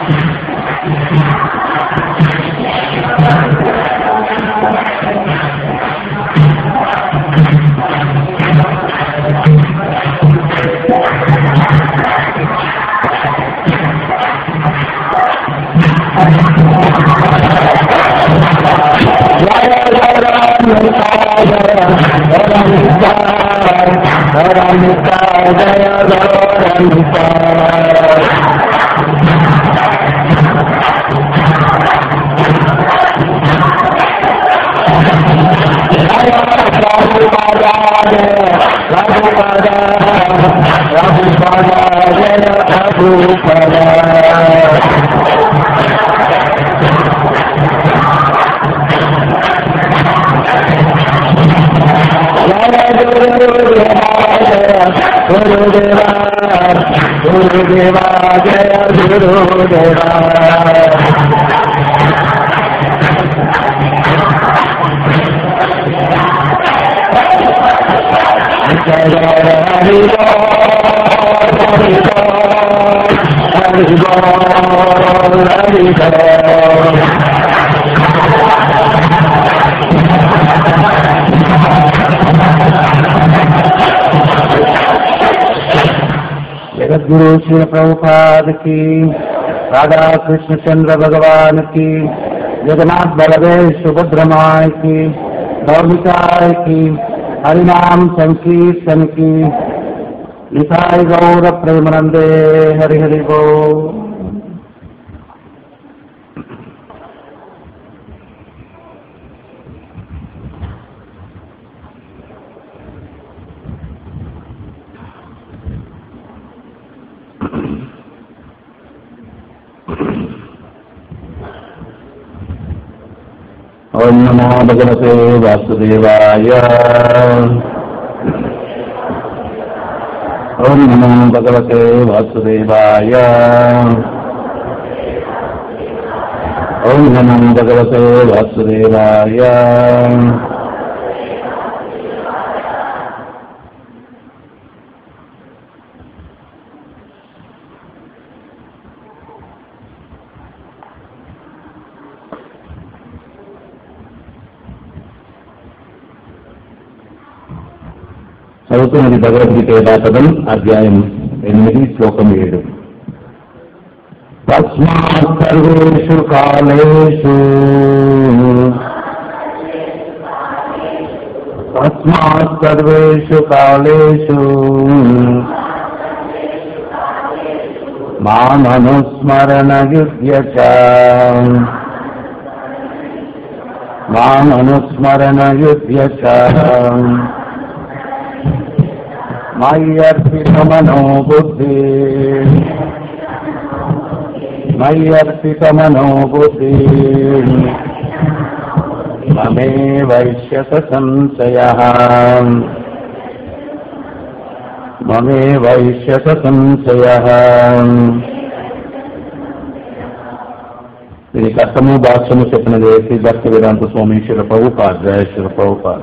గురుదేవా గురుదేవా జయ గురుదేవా जगद्गुरु श्री प्रभुपाद की राधा कृष्ण चंद्र भगवान की जगन्नाथ बलदेव सुभद्रमाय की गौरिकाय की हरिनाम संकीर्तन की निताय गौर प्रेमनंदे हरि हरि गो ఓం నమో భగవతే వాసుదేవాయ ఓం నమో భగవతే వాసుదేవాయ ఓం నమో భగవతే వాసుదేవాయ చదువుతున్నది భగవద్గీత యథాతథం అధ్యాయం ఎనిమిది శ్లోకం ఏడు తస్మాత్ సర్వేషు కాలేషు తస్మాత్ సర్వేషు కాలేషు మామనుస్మరణ యుధ్య చ మామనుస్మరణ యుధ్య చ మయ్యర్పితమనో బుద్ధి మయ్యర్పితమనో బుద్ధి మమే వైశ్యత సంశయ మమే వైశ్యత సంశయ ఇది కష్టము భాష్యము చెప్పినది శ్రీ భక్తి వేదాంత స్వామీశ్వర ప్రభుపాద్ జయేశ్వర ప్రభుపాద్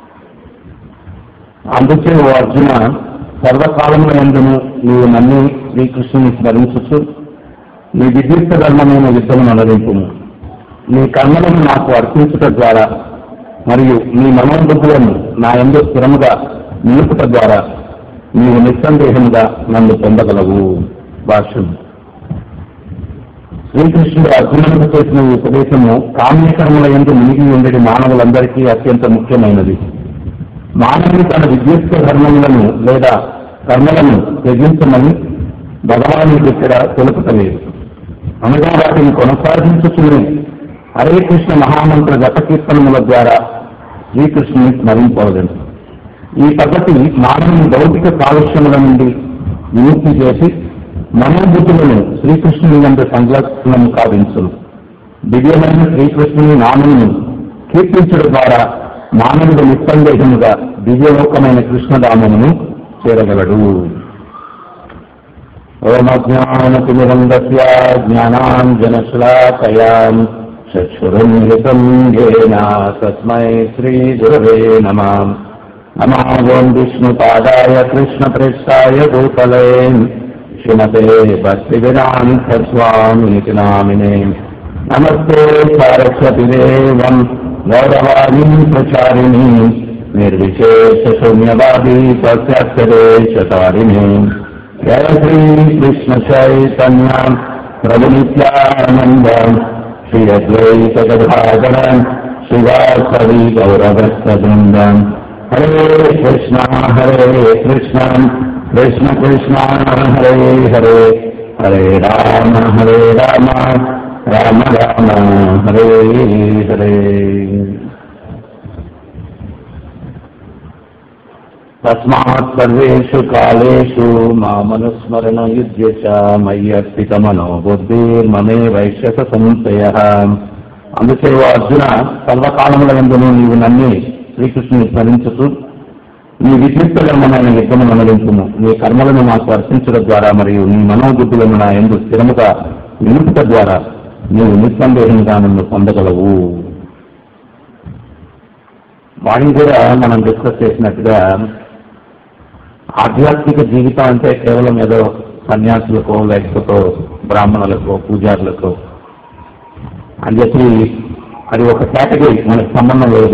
అందుకే ఓ అర్జున సర్వకాలముల ఎందును నీవు నమ్మి శ్రీకృష్ణుని స్మరించుచు నీ విద్యుక్త ధర్మమైన యుద్ధము నడరింపుము నీ కర్మలను నాకు అర్పించుట ద్వారా మరియు నీ మనోబుద్ధులను నా ఎందు స్థిరముగా నిలుపుట ద్వారా నీవు నిస్సందేహముగా నన్ను పొందగలవు భాష్యం శ్రీకృష్ణుడు అర్జునుడికి చేసిన ఈ ఉపదేశము కామ్యకర్మల ఎందు మునిగి ఉండేది మానవులందరికీ అత్యంత ముఖ్యమైనది మానవుడు తన విద్యుత్ ధర్మములను లేదా కర్మలను త్యజించమని భగవాను దగ్గర తెలుపుతలేదు అనగా వాటిని కొనసాగించుకుని హరే కృష్ణ మహామంత్ర జపకీర్తనముల ద్వారా శ్రీకృష్ణుని స్మరింపవలను ఈ పద్ధతి మానవుని భౌతిక కాలుష్యముల నుండి విముక్తి చేసి మనోబుద్ధులను శ్రీకృష్ణుని నందు సంలగ్నము కావించును దివ్యమైన శ్రీకృష్ణుని నామమును కీర్తించడం ద్వారా మానవుడు నిస్సందేహముగా దివ్యలోకమైన కృష్ణధామమును చేరగలడు ఓమజ్ఞానతిమిరంగస్య జ్ఞానాంజనశ్లాకయాం చక్షురున్హితం యేన తస్మై శ్రీగురవే నమ నమో ఓం విష్ణుపాదాయ కృష్ణప్రేష్టాయ భూతలే श्रीमते भक्तिवेदान्त स्वामीति नामिने नमस्ते सरस्वतिदेवम् गौरवाणीं प्रचारिणी निर्विशेषशून्यवादी तस्याक्षरेशतारिणी जय श्रीकृष्णचैतन्याम् प्रभुनित्यानन्दम् श्री अद्वैतगदाधरम् शिवासवि गौरवस्तवृन्दम् हरे कृष्ण हरे कृष्ण कृष्ण कृष्ण हरे हरे हरे राम हरे राम राम राम हरे हरे तस्मात् सर्वेषु कालेषु मामनुस्मरण युज्य च मय्यर्पितमनो బుద్ధిర్మమే వైశ్యస సంశయ అందుకే ఓ అర్జున సర్వకాలముల ఎందును నీవు నమ్మి శ్రీకృష్ణుని స్మరించుతూ నీ విద్యుత్తులమైన యుద్ధము మనలింపుము నీ కర్మలను మాకు అర్పించడం ద్వారా మరియు నీ మనోబుద్ధులను నా ఎందు స్థిరముగా నిలుపుట ద్వారా నీవు నిస్సందేహంగా నన్ను పొందగలవు వాడిని కూడా మనం డిస్కస్ చేసినట్టుగా ఆధ్యాత్మిక జీవితం అంటే కేవలం ఏదో సన్యాసులకో లేకపోతే బ్రాహ్మణులకో పూజారులకో అని చెప్పి అది ఒక కేటగిరీ మనకు సంబంధం లేదు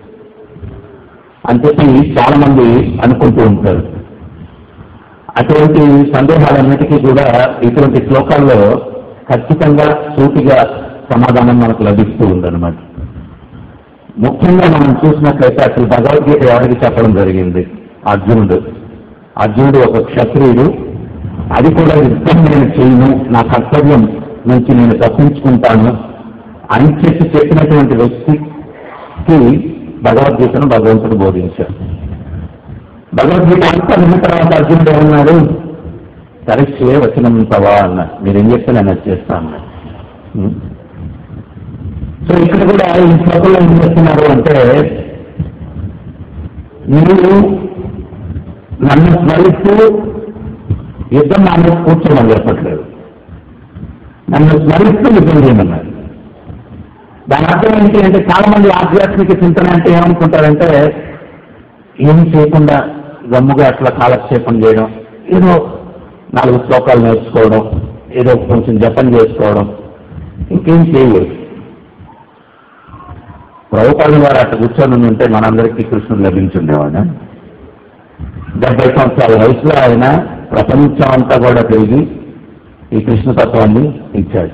అని చెప్పి చాలా మంది అనుకుంటూ ఉంటారు అటువంటి సందేహాలన్నిటికీ కూడా ఇటువంటి శ్లోకాల్లో ఖచ్చితంగా సూటిగా సమాధానం మనకు లభిస్తూ ఉందన్నమాట ముఖ్యంగా మనం చూసినట్లయితే అసలు భగవద్గీత ఎవరికి చెప్పడం జరిగింది అర్జునుడు అర్జునుడు ఒక క్షత్రియుడు అది కూడా యుద్ధం నేను చేయను నా కర్తవ్యం నుంచి నేను తప్పించుకుంటాను అని చెప్పి చెప్పినటువంటి వ్యక్తికి భగవద్గీతను భగవంతుడు బోధించారు భగవద్గీత అంతా విన్న తర్వాత అర్జునుడు ఏమన్నాడు పరీక్షలే వచ్చినంతవా అన్నాడు మీరు ఏం చెప్తే నేను అది చేస్తాను అన్నాడు. ఉం? సో ఇక్కడ కూడా ఈ శ్లోకంలో ఏం చేస్తున్నారు అంటే మీరు నన్ను స్మరిస్తూ యుద్ధం నాన్న కూర్చోమని చెప్పట్లేదు నన్ను స్మరిస్తూ యుద్ధం చేయమన్నారు దాని అర్థం ఏంటి అంటే చాలా మంది ఆధ్యాత్మిక చింతన అంటే ఏమనుకుంటారంటే ఏం చేయకుండా గమ్ముగా అట్లా కాలక్షేపం చేయడం ఏదో నాలుగు శ్లోకాలు నేర్చుకోవడం ఏదో కొంచెం జపం చేసుకోవడం ఇంకేం చేయలేదు ప్రభుపాదుల వారు అట్లా కూర్చొని ఉంటే మనందరికీ కృష్ణుడు లభించుండేవాడు డెబ్బై సంవత్సరాల వయసులో ఆయన ప్రపంచం అంతా కూడా తిరిగి ఈ కృష్ణతత్వాన్ని ఇచ్చాడు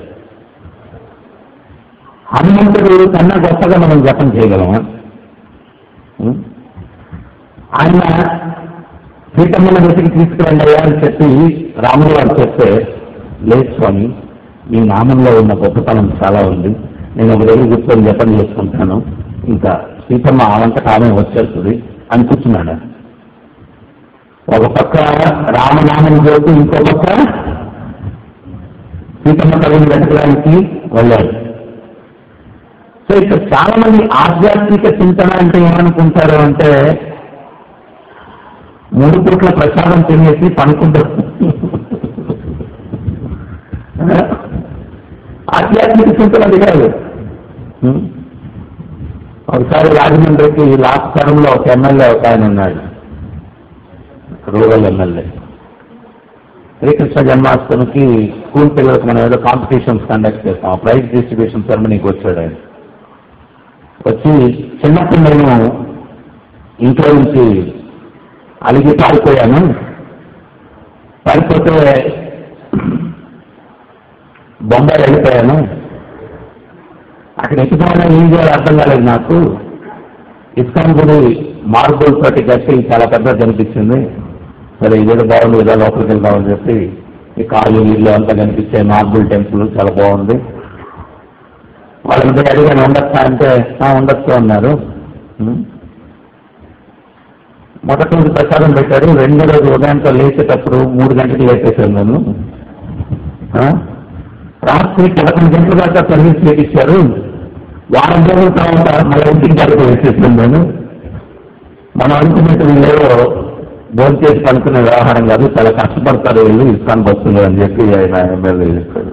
హనుమంతుడు కన్నా గొప్పగా మనం జపం చేయగలమా ఉం? ఆయన సీతమ్మల వెతికి తీసుకురండి అయ్యా అని చెప్పి రాముడు వారు చెప్తే లేదు స్వామి మీ నామంలో ఉన్న గొప్పతనం చాలా ఉంది నేను ఒక రోజు కూర్చొని జపం చేసుకుంటాను ఇంకా సీతమ్మ ఆవంత కాలం వచ్చేస్తుంది అని కూర్చున్నాడు ఒక పక్క రామనామం చేస్తూ ఇంకో పక్క సీతమ్మ కవిని వెతకడానికి వెళ్ళాడు సో ఇక్కడ చాలా మంది ఆధ్యాత్మిక చింతన అంటే ఏమనుకుంటారు అంటే మూడు పూట్ల ప్రసాదం తినేసి పనుకుంటారు ఆధ్యాత్మిక చింతన అది కాదు ఉం? ఒకసారి రాజమండ్రికి లాస్ట్ టర్మ్ లో ఒక ఎమ్మెల్యే ఒక ఆయన ఉన్నాడు రూరల్ ఎమ్మెల్యే శ్రీకృష్ణ జన్మాష్టమికి స్కూల్ పిల్లలకు మనం ఏదో కాంపిటీషన్స్ కండక్ట్ చేస్తాం ఆ ప్రైజ్ డిస్ట్రిబ్యూషన్ సెరమనీకి వచ్చాడు ఆయన వచ్చి చిన్నప్పుడు నేను ఇంట్లో నుంచి అలిగి పారిపోయాను పారిపోతే బొంబాయి వెళ్ళిపోయాను అక్కడ ఎక్కిపోయినా ఏం చేయాలో అర్థం కాలేదు నాకు ఇస్కాన్ గుడి మార్బుల్ తోటి కట్టి చాలా పెద్దది కనిపించింది సరే ఇదేదో బాగుంది కదా లోపలికి వెళ్దామని చెప్పి ఈ కాళ్ళు ఇల్లు అంతా కనిపించే మార్బుల్ టెంపుల్ చాలా బాగుంది వాళ్ళని పోయి అడిగాను ఉండొచ్చా అంటే "ఆ, ఉండొచ్చు అన్నారు ఉం. మొదటి రోజు ప్రసాదం పెట్టారు రెండో రోజు ఉదయంతో లేచేటప్పుడు మూడు గంటలకు లేచేసాను నేను ఆ? రాత్రి పదకొండు గంటల దాకా సర్వీస్ చేయించారు వారం రోజుల తర్వాత మన ఇంటికి దగ్గర వచ్చేసాను నేను మనం అనుకున్నట్టు వీళ్ళేవో భోజనం చేసి పనుకునే వ్యవహారం కాదు చాలా కష్టపడతారు వీళ్ళు ఇస్కాన్ బస్సులు అని చెప్పి ఆయన ఎమ్మెల్యే చెప్పారు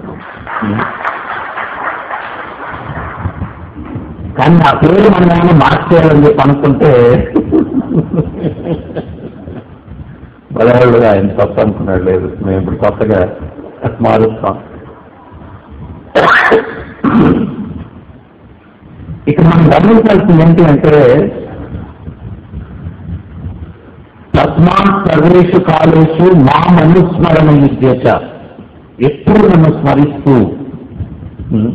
కానీ ఆ పేరు మనం ఏమైనా మార్చేయాలని చెప్పి అనుకుంటే పదేళ్ళుగా ఆయన తప్పు అనుకున్నాడు లేదు మేము ఇప్పుడు కొత్తగా మారుస్తాం ఇక మనం గమనించాల్సింది ఏంటి అంటే తస్మాత్ సర్వేషు కాలేషు మా మనుస్మరణ విద్యచ ఎప్పుడు నన్ను స్మరిస్తూ ఉం?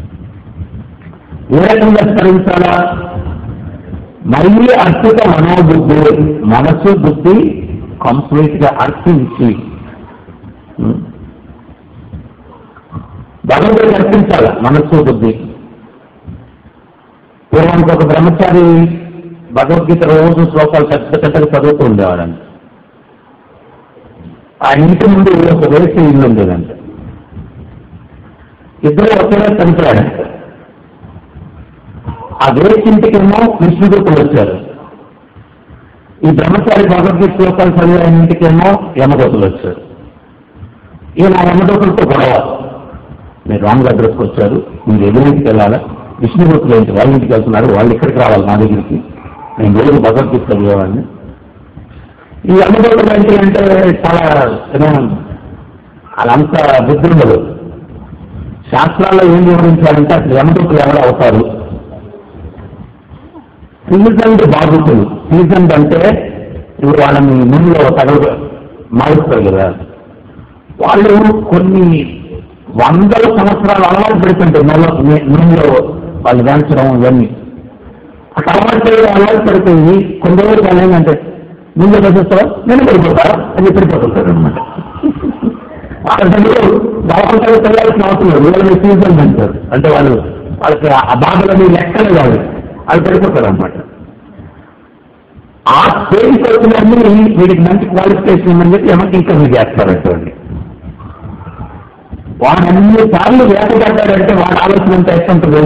ఏ రకంగా స్మరించాలా మళ్ళీ అర్పిత మనోబుద్ధి మనసు బుద్ధి కంప్లీట్ గా అర్పించి ఉం? భగవంతుడికి అర్పించాల మనస్సు బుద్ధి పూర్వానికి ఒక బ్రహ్మచారి భగవద్గీత రోజు శ్లోకాలు పెద్ద పెద్దగా చదువుతూ ఉండేవాడంట ఆ ఇంటి ముందు ఒక వేసి ఇల్లు ఉండేదంట ఇద్దరు ఒకేలా చనిపోయాడంట ఆ వేసి ఇంటికేమో విష్ణుదూతులు వచ్చారు ఈ బ్రహ్మచారి భగవద్గీత శ్లోకాలు చదివే ఆయన ఇంటికేమో యమదూతులు వచ్చారు ఈయన ఆ యమదూతులతో గొడవ మీరు రాంగ్ అడ్రస్కి వచ్చారు మీరు ఎదురింటికి వెళ్ళాలా విష్ణుమూర్తులు ఏంటి వాళ్ళ ఇంటికి వెళ్తున్నారు వాళ్ళు ఇక్కడికి రావాలి నా దగ్గరికి నేను రోజు భగవద్గీత చదివేవాడిని ఈ అనుభవం ఏంటి అంటే చాలా ఏమో అదంతా బుద్ధి ఉండదు శాస్త్రాల్లో ఏం వివరించాలంటే అసలు యమదూతులు ఎవరు అవుతారు సీజన్ బాధితులు సీజన్ అంటే ఇప్పుడు వాళ్ళని ముందులో తగలు మారుస్తారు కదా వాళ్ళు కొన్ని వందల సంవత్సరాలు అలవాటు పెడుతుంటారు నెల నూనెలో వాళ్ళు వేయించడం ఇవన్నీ అట్లా అలవాటు చేయడం అలవాటు పడిపోయి కొన్ని రోజులు వాళ్ళు ఏంటంటే ముందు వేసేస్తారా నేను పడిపోతారా అని పడిపోతుంటారు అనమాట అసలు బలవంతంగా చేయాల్సిన అవసరం లేదు వీళ్ళని సీజన్ అంటారు అంటే వాళ్ళు వాళ్ళకి ఆ బాధలని లెక్కలు కాదు అది పడిపోతారు అనమాట ఆ స్టేజ్ వచ్చినన్ని వీడికి మంచి క్వాలిఫికేషన్ ఉందని చెప్పి ఏమంటే ఇంకా మీరు చేస్తారంటండి వాడు అన్ని సార్లు వేటపడ్డాడంటే వాడు ఆలోచన ఎంత ఎట్టుంటుంది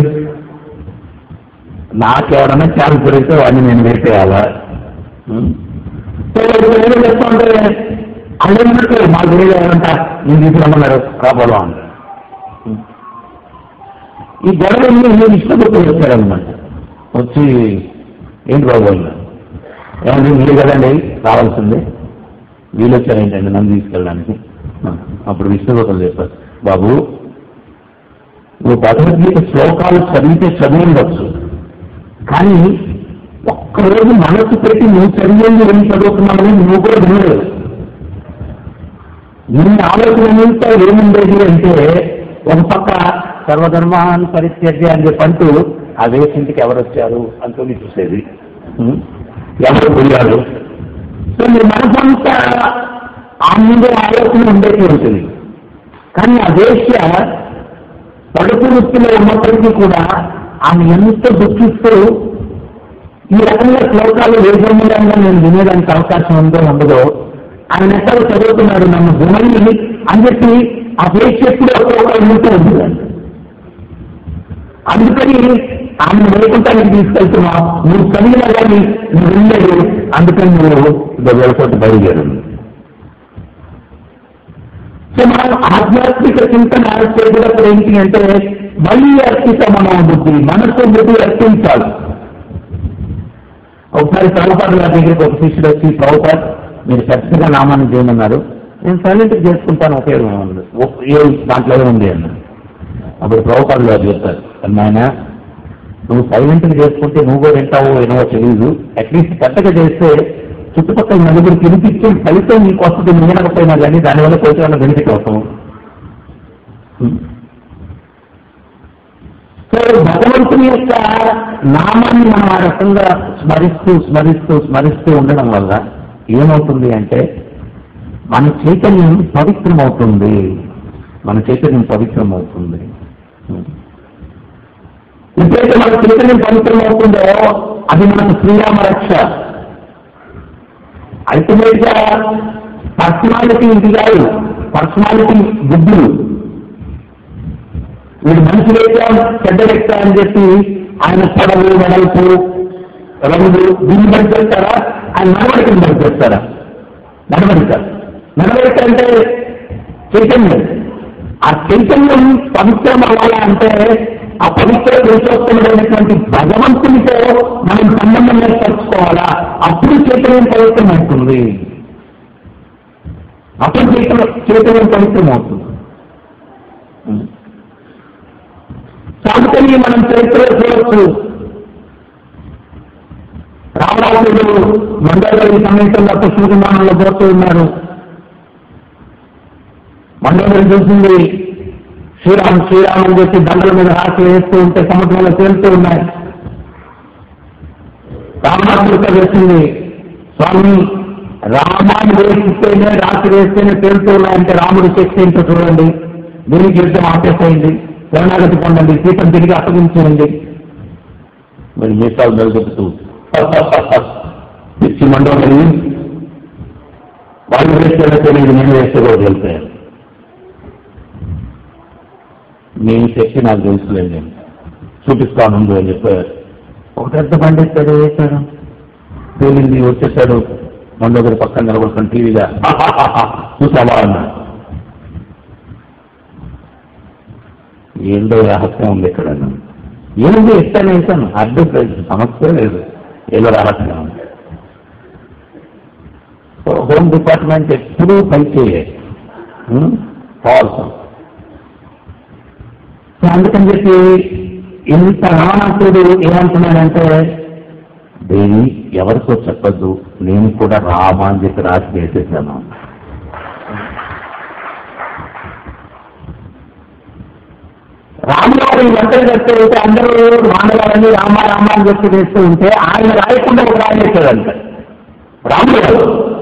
నాకెవడన్నా ఛాన్స్ దొరికితే వాడిని నేను వేసేయాలా ఉం? సో ఇప్పుడు ఏం చేస్తా ఉంటే అందరినట్టు మా గురిగా ఏమంటా నేను తీసుకురమ్మన్నారు రాబోదాం అంట ఉం. ఈ గొడవని నేను ఇష్టపడుతూ వచ్చారనమాట వచ్చి ఏంటి బాబు అన్నారు. ఏమండి మీరు కదండి రావాల్సిందే వీళ్ళు వచ్చారు ఏంటండి నన్ను తీసుకెళ్ళడానికి ఆ, అప్పుడు విష్ణుదూతలు చెప్పారు బాబు నువ్వు భగవద్గీత శ్లోకాలు చదివితే చదివి ఉండొచ్చు కానీ ఒక్కరోజు మనసు పెట్టి నువ్వు చదివేది ఏం చదువుతున్నావని నువ్వు కూడా వినలేదు నీ ఆలోచన అంతా ఏముండేది అంటే ఒక పక్క సర్వధర్మాన్ని పరిత్యజ్య అని చెప్పి అంటూ ఆ వేసింటికి ఎవరు వచ్చారు అంటూ చూసేది ఉం? ఎవరు పోయారు సో నీ మనసంతా ఆ ముందు ఆలోచన ఉండేది ఉంటుంది కానీ ఆ వేశ్య పడుపు వృత్తిలో ఉన్నప్పటికీ కూడా ఆమె ఎంత దుఃఖిస్తూ ఈ రకంగా శ్లోకాలు వేగంగా నేను వినేదానికి అవకాశం ఉందో ఉండదో ఆయన ఎక్కడ చదువుతున్నాడు నన్ను గుణని అని చెప్పి ఆ వేశ్య ఎప్పుడు ఒక్కొక్క ఉంటూ ఉంటుందండి అందుకని ఆమె లేకుండా నేను తీసుకెళ్తున్నా నువ్వు చదివినా కానీ నువ్వు వినలేదు అందుకని నువ్వు దగ్గరతో బయలుదేరింది సో మనం ఆధ్యాత్మిక చింతన చేసేటప్పుడు ఏంటి అంటే మళ్ళీ అర్పిత మన బుద్ధి మనసు బుద్ధి అర్పించాలి ఒకసారి ప్రభుపాద గారి దగ్గరికి ఒక శిష్యుడు వచ్చి ప్రభుపాద్ మీరు ఖచ్చితంగా నామాన్ని చేయమన్నారు నేను సైలెంట్ చేసుకుంటాను ఉపయోగం ఉంది ఓ- ఏ దాంట్లో ఉంది అన్నారు అప్పుడు ప్రభుపాద గారు చెప్తారు నాయన నువ్వు సైలెంట్ గా చేసుకుంటే నువ్వు కూడా వింటావో వినవో తెలియదు అట్లీస్ట్ పెద్దగా చేస్తే చుట్టుపక్కల నలుగురికి వినిపించే ఫలితం నీకు వస్తుంది నువ్వు వినకపోయినా కానీ దానివల్ల కొంచెం బెనిఫిట్ అవుతాం సో భగవంతుని యొక్క నామాన్ని మనం ఆ రకంగా స్మరిస్తూ స్మరిస్తూ స్మరిస్తూ ఉండడం వల్ల ఏమవుతుంది అంటే మన చైతన్యం పవిత్రమవుతుంది మన చైతన్యం పవిత్రమవుతుంది ఎప్పుడైతే మన చైతన్యం పవిత్రమవుతుందో అది మనకు శ్రీరామ రక్ష అల్టిమేట్ గా పర్సనాలిటీ ఇది కాదు పర్సనాలిటీ బుద్ధులు వీడు మంచి వ్యక్తి చెడ్డ వ్యక్తి అని చెప్పి ఆయన పొడవు వెడల్పు రంగు దీన్ని బట్టి చేస్తారా ఆయన నడవడికని బట్టి చేస్తారా నడవడిక నడవడిక అంటే చైతన్యం ఆ చైతన్యం పవిత్రం అవ్వాలా అంటే ఆ పవిత్ర పురుషోత్తముడైనటువంటి భగవంతునితో మనం సంబంధం ఏర్పరచుకోవాలా అప్పుడు చైతన్యం పవిత్రం అవుతుంది అప్పుడు చేతిలో చేతిలో పవిత్రం అవుతుంది అందుకని మనం చరిత్ర చూడవచ్చు రామరాజులు మండలి సమేతంగా పుష్ప విమానంలో పోతూ ఉన్నారు మండలి చూసింది శ్రీరామ్ శ్రీరామ్ అని చెప్పి దండల మీద రాసి వేస్తూ ఉంటే సముద్రంలో తేలుతూ ఉన్నాయి రామనాథుడితో వేసింది స్వామి రామాన్ని వేసిస్తేనే రాత్రి వేస్తేనే తేలుతూ ఉన్నాయంటే రాముడి శక్తి ఏంటో చూడండి దీనికి యుద్ధం ఆపేసేయండి శరణాగతి పొందండి సీతం తిరిగి అప్పగించేయండి మరి మీసాలు నిలబెడుతూ పిచ్చి మండలి వాళ్ళు వేస్తే ఇది నేను వేస్తే కూడా వెళ్తాను మీ శక్తి నాకు తెలుసులేండి చూపిస్తాను ముందు అని చెప్పారు ఒక పెద్ద బండి ఇస్తాడు వేశాడు తేలింది వచ్చేసాడు మన దగ్గర పక్కన నిలబడుకుని టీవీగా చూసావా అన్నాడు ఏందో రహస్యం ఉంది ఇక్కడ అన్నాను. ఏముంది ఇస్తాను ఇస్తాను అడ్డు లేదు, సమస్య లేదు ఏదో రహస్యం ఉంది సో హోమ్ డిపార్ట్మెంట్ ఎప్పుడూ పనిచేయాలి ఫాల్స్ సో అందుకని చెప్పి ఇంత రావణాసుడు ఏమంటున్నాడంటే దేవి ఎవరికో చెప్పద్దు నేను కూడా రామ అని చెప్పి రాసి వేసేసాను రాముడు వంటలు చేస్తూ ఉంటే అందరూ రామగారని రామ రామ అని చెప్పి చేస్తూ ఉంటే ఆయన రాయకుండా ఒక రాయి వేశాడంట రాముడు గారు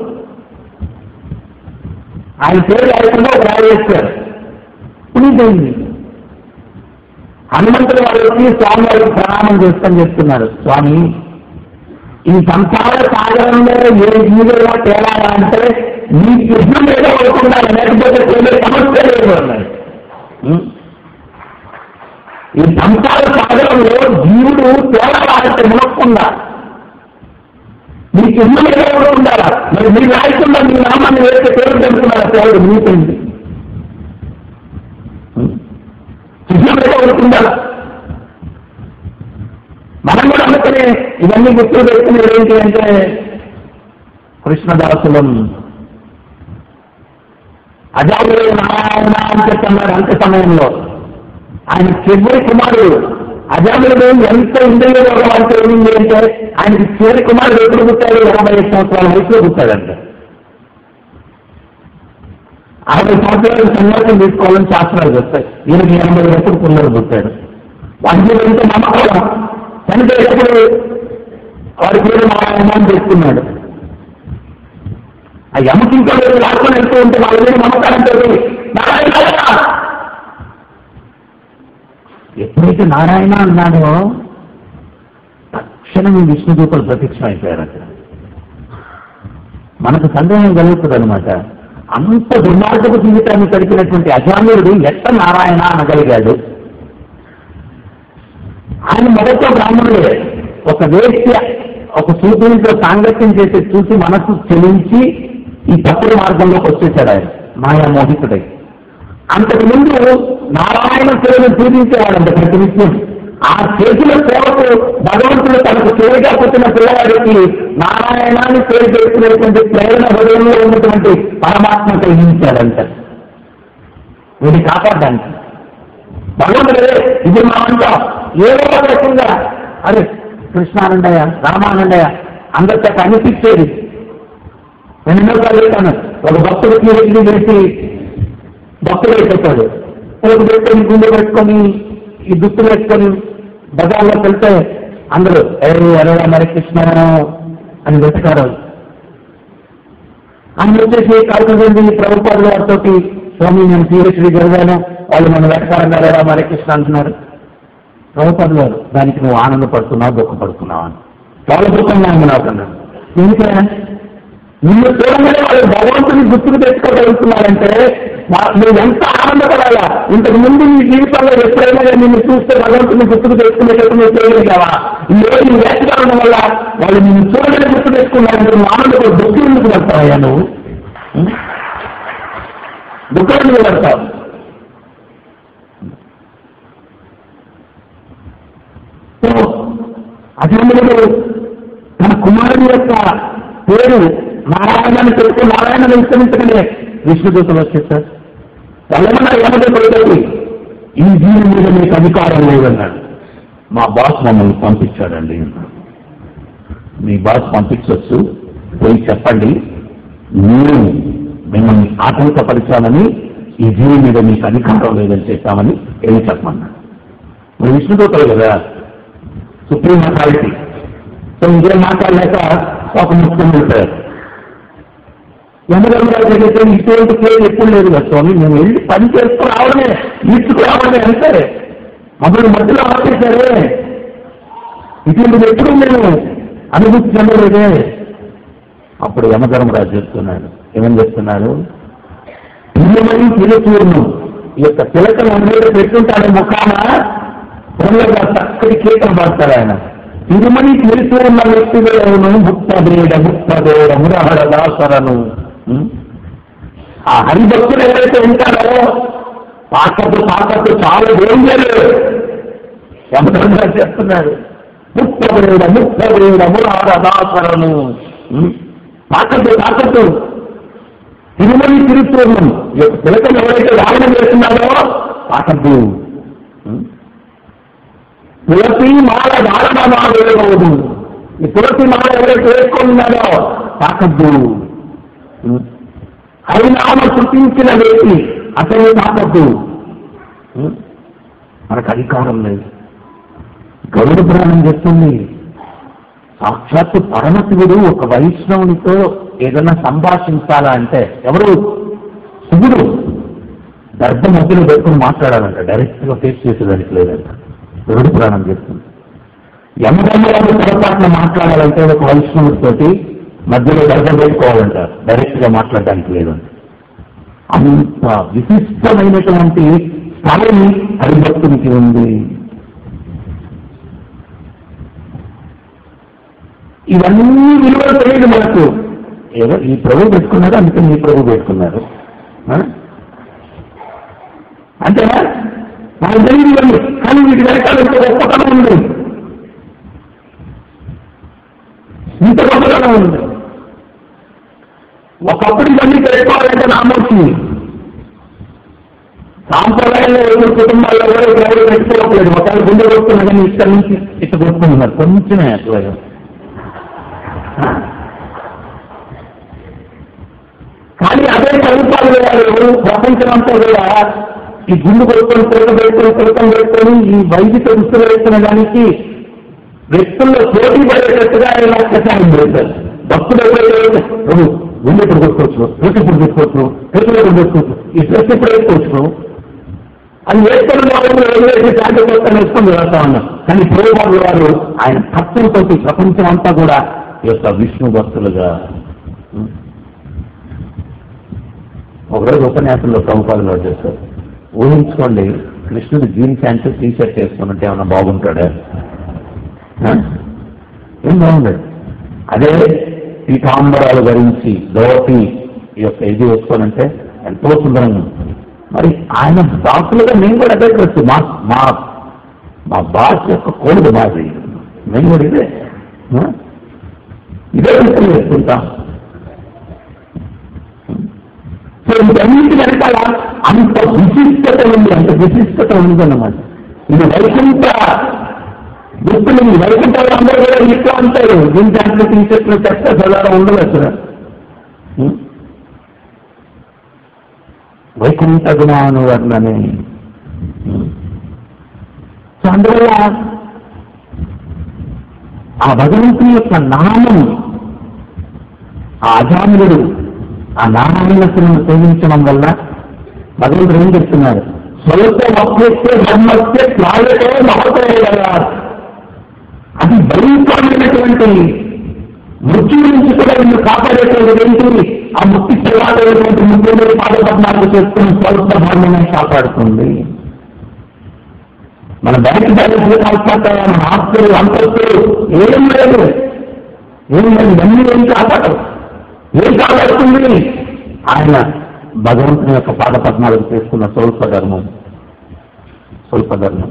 ఆయన పేరు రాయకుండా ఒక రాయి వేశాడు పునీతైంది హనుమంతుడు వారు వచ్చి స్వామి వారికి ప్రణామం చేస్తాను చెప్తున్నారు స్వామి ఈ సంసార సాగరంలో ఏ జీవుగా తేలాలా అంటే మీ కృష్ణ మీద పడకుండా లేకపోతే తేలే సమస్య లేదు అన్నాడు ఉం? ఈ సంసార సాగరంలో జీవుడు తేలాలా అంటే మునక్కుండా మీ కృష్ణ మీద కూడా ఉండాలా మరి మీరు రాయకుండా మీ నామాన్ని వేస్తే పేరు తెలుసుకున్నారా దేవుడు మీకేంటి కృష్ణ మీద ఒకటి ఉండాలా మనం కూడా అందుకనే ఇవన్నీ గుర్తు పెట్టుకునేది ఏంటి అంటే కృష్ణదాసులం అజాములు నారాయణ అని చెప్తున్నారు అంత సమయంలో ఆయన చివరి కుమారుడు అజాములుడు ఎంత ఇంద్రియ రోగం అంటే ఏమింది అంటే ఆయనకి చివరి కుమారుడు ఎప్పుడు పుట్టాడు ఇరవై ఐదు సంవత్సరాల వయసులో పుట్టాడంట అరవై సంవత్సరాలు సన్యాసం తీసుకోవాలని శాస్త్రాలు చెప్తాయి ఈయనకి ఎనభై ఎప్పుడు పిల్లలు పుట్టాడు వాటి ఎంత నమ్మకం చనిపోయేటప్పుడు వాడి పేరు నారాయణ అని చెప్తున్నాడు ఆ యమకి ఇంకా వేరు లాక్కొని వెళ్తూ ఉంటే వాళ్ళ మీద నమ్మకాలం తెలియదు నారాయణ ఎప్పుడైతే నారాయణ అన్నాడో తక్షణం విష్ణుదూతలు ప్రత్యక్షం అయిపోయారు అక్కడ మనకు సందేహం కలుగుతుంది అనమాట అంత దుర్మార్గపు జీవితాన్ని గడిపినటువంటి అజామ్యుడు ఎట్ట నారాయణ అనగలిగాడు ఆయన మొదట బ్రాహ్మణుడే ఒక వేశ్య ఒక సూచనతో సాంగత్యం చేసి చూసి మనసు చెలించి ఈ తప్పుడు మార్గంలోకి వచ్చేసాడు ఆయన మాయా మోహితుడై అంతకు ముందు నారాయణ సేవను పూజించేవాడంట ప్రతి నిత్యం ఆ చేసిన సేవకు భగవంతుడు తనకు సేవగా పుట్టిన పిల్లవాడికి నారాయణాన్ని సేవ చేసుకునేటువంటి ప్రేరణ హృదయంలో ఉన్నటువంటి పరమాత్మ కలిగించాడంట వీడిని కాపాడడానికి భగవంతుడే ఇది మా అంతా ఏదో ఒక రకంగా అరే కృష్ణానండయ్య రామానండయ్య అందరితో కనిపించేది నేను ఎన్నోసార్లు చెప్పాను ఒక భక్తుడికి వెళ్ళి చేసి భక్తుడు అయిపోతాడు ఒక పెట్టుకొని గుండె పెట్టుకొని ఈ దుత్తు పెట్టుకొని బజార్లోకి వెళ్తే అందరూ ఏ అరే మరి కృష్ణ అని వెతకారు ఆయన వచ్చేసి కలుగుతుంది ప్రభుత్వాల వారితో స్వామి నేను పిహెచ్డి చదివాను వాళ్ళు నన్ను వెతకాలన్నారు ఎలా మరి కృష్ణ అంటున్నారు ప్రభుత్వాలు వారు దానికి నువ్వు ఆనందపడుతున్నావు దుఃఖపడుతున్నావు అని చాలా దుఃఖంగా ఉంది నాకు అన్నాడు ఎందుకంటే నిన్ను చూడగానే వాళ్ళు భగవంతుని గుర్తుకు తెచ్చుకోగలుగుతున్నారంటే వా- నువ్వు ఎంత ఆనందపడాలా ఇంతకు ముందు నీ జీవితంలో ఎప్పుడైనా కానీ నిన్ను చూస్తే భగవంతుని గుర్తుకు తెచ్చుకునేటప్పుడు నువ్వు చేయగలిగావా ఈ రోజు నువ్వు వేటగా ఉండడం వల్ల వాళ్ళు నిన్ను చూడగానే గుర్తు తెచ్చుకున్నారంటే నువ్వు ఆనందపడి దుఃఖం ఎందుకు పడతావయ్యా నువ్వు ఉం? దుఃఖం ఎందుకు పడతావు సో అజముడు తన కుమారుని యొక్క పేరు నారాయణని తెలుసు నారాయణను విస్తరించడమే విష్ణుదూతలు వచ్చేసారు తెలంగాణ యమదూతలు ఈ జీవి మీద మీకు అధికారం లేదన్నాడు మా బాస్ మమ్మల్ని పంపించాడండి అన్నాడు. మీ బాస్ పంపించవచ్చు పోయి చెప్పండి నేను మిమ్మల్ని ఆటంకపరిచామని ఈ జీవి మీద మీకు అధికారం లేదని చెప్పామని ఏమి చెప్పమన్నాడు మరి విష్ణుదూతలు కదా సుప్రీం అథారిటీ సో ఇంకేం మాట్లాడలేక ఒక ముఖ్యం వెళ్ళిపోయారు యమధర్మరాజు దగ్గర ఇటువంటి పేరు ఎప్పుడు లేదు కదా స్వామి మేము వెళ్ళి పని చేసుకు రావడమే ఈడ్చుకు రావడమే అంతే మమ్మల్ని మధ్యలో ఆపేశారే ఇటువంటిది ఎప్పుడు మేము అనుభూతి చెందలేదే అప్పుడు యమధర్మరాజు చెప్తున్నాడు ఏమని చెప్తున్నారు పిల్లమని తిరుచూర్ణం ఈ యొక్క తిలకం అనేది పెట్టుంటాడు ముఖాన పొల్లగా చక్కటి కీటం పడతాడు ఆయన తిరుమణి తిరుచూర్ణ వ్యక్తిగలను ముక్త బ్రేడ ముక్త బ్రేడ మురహర దాసరను ఉం? ఆ హరిభక్తులు ఎవరైతే ఉంటారో పాకపు పాకపు చాలా డేంజర్ యమధర్మరాజు చెప్తున్నారు ముక్త బ్రేడ ముక్త బ్రేడ మురహర దాసరను ఉం? తాకట్టు తాకట్టు తిరుమలి తిరుపూర్ణం ఈ యొక్క తిలకం ఎవరైతే వాహనం చేస్తున్నారో తాకద్దు తులసి మాల దారుణమా వేయకూడదు ఈ తులసి మాల ఎవరైతే వేసుకున్నారో తాకద్దు హరినామ సృష్టించిన వ్యక్తి అతను తాకద్దు మనకు అధికారం లేదు గరుడ పురాణం చెప్తుంది సాక్షాత్తు పరమశివుడు ఒక వైష్ణవునితో ఏదైనా సంభాషించాలా అంటే ఎవరు శివుడు దర్భ మధ్యలో పెట్టుకుని మాట్లాడాలంట డైరెక్ట్ గా ఫేస్ చేసేదానికి లేదంట గరుడ పురాణం చెప్తుంది యమధర్మరాజు పొరపాటున మాట్లాడాలంటే ఒక వైష్ణవుడితోటి మధ్యలో దర్భం పెట్టుకోవాలంట డైరెక్ట్ గా మాట్లాడడానికి లేదంట అంత విశిష్టమైనటువంటి స్థలం హరిభక్తునికి ఉంది ఇవన్నీ విలువలు తెలియదు మనకు ఏదో ఈ ప్రభు పెట్టుకున్నారు అందుకని ఈ ప్రభు పెట్టుకున్నారు ఆ? అంతేనా నాకు తెలియదు ఇవన్నీ కానీ వీటి వెనకాల ఇంత గొప్పతనం ఉంది ఇంత గొప్పతనం ఉంది ఒకప్పుడు ఇవన్నీ తెలుసుకోవాలంటే నామొచ్చి సాంప్రదాయంలో ఎవరి కుటుంబాల్లో కూడా ఎవరు పెట్టుకోవట్లేదు ఒకవేళ గుండె కొట్టుకున్నా కానీ ఇక్కడి నుంచి ఇట్లా కొట్టుకుంటున్నారు కొంచెమే అట్లా కానీ అదే ప్రభుత్వాలు వారు ప్రపంచమంతా కూడా ఈ గుండు కొడుకొని తిరగ పెట్టుకొని తిరగం పెట్టుకొని ఈ వైదిక దుస్తులు వేస్తున్న దానికి వ్యక్తుల్లో పోటీ పడేటట్టుగా ఆయన ఒక్కసారి చేశారు భక్తులు ఎవరైతే ప్రభు గుండె ఇప్పుడు కొట్టుకోవచ్చు డ్రెస్ ఇప్పుడు తీసుకోవచ్చు చేతులు ఇప్పుడు తీసుకోవచ్చు ఈ డ్రెస్ ఇప్పుడు వేసుకోవచ్చు అది వేసుకున్న వాళ్ళు వదిలేసి శాంతి కొత్త వేసుకొని వెళ్తా ఉన్నాం కానీ ప్రభువారు వారు ఆయన తత్వంతో ప్రపంచం అంతా కూడా ఈ యొక్క విష్ణు భక్తులుగా ఉం. ఒకరోజు ఉపన్యాసంలో ప్రభుపాదులు చేస్తారు ఊహించుకోండి కృష్ణుడు జీన్స్ ప్యాంట్ టీ షర్ట్ వేసుకున్నట్టు ఏమన్నా బాగుంటాడా ఆ? ఏం బాగుండదు అదే పీఠాంబరాలు ధరించి ధోతి ఈ యొక్క ఇది వేసుకోనంటే ఎంతో సుందరంగా ఉంది. మరి ఆయన దాసులుగా మేము కూడా అదే డ్రెస్ మా మా మా బాస్ యొక్క కోడు మాది మేము కూడా ఇదే ఆ? ఇదే విషయం వేసుకుంటాం సో ఇవన్నింటి వెనకాల అంత విశిష్టత ఉంది అంత విశిష్టత ఉందన్నమాట ఇది వైకుంఠ గుర్తులు ఈ వైకుంఠ అందరూ కూడా ఇట్లా ఉంటారు దీని దాంట్లో టీషర్ట్లు చెత్త చదవడం ఉండదు అసలు ఉం? వైకుంఠ గుణానువర్ణనే ఉం. సో అందువల్ల ఆ భగవంతుని యొక్క నామం ఆ అజాముడు ఆ నారాయణసును సేవించడం వల్ల భగవంతుడు ఏం చెప్తున్నారు స్వల్ప వక్స్తే ధర్మస్తే త్యాగతే మహతే కదా అది భయంకరమైనటువంటి మృత్యు నుంచి కూడా నిన్ను కాపాడేటువంటి ఏంటి ఆ ముక్తి చెల్లాడేటువంటి ముఖ్యమైన పాదపద్నాలుగు చేసుకుని స్వల్ప ధర్మమే కాపాడుతుంది మన బ్యాంక్ బ్యాలెన్స్ కాకపోతే మన ఆస్తులు అంతస్తులు ఏం లేదు ఏం లేదు ఇవన్నీ ఏం కాపాడవు ఏం కాపాడుతుంది ఆయన భగవంతుని యొక్క పాదపద్నాలుగు చేసుకున్న స్వల్ప ధర్మం స్వల్ప ధర్మం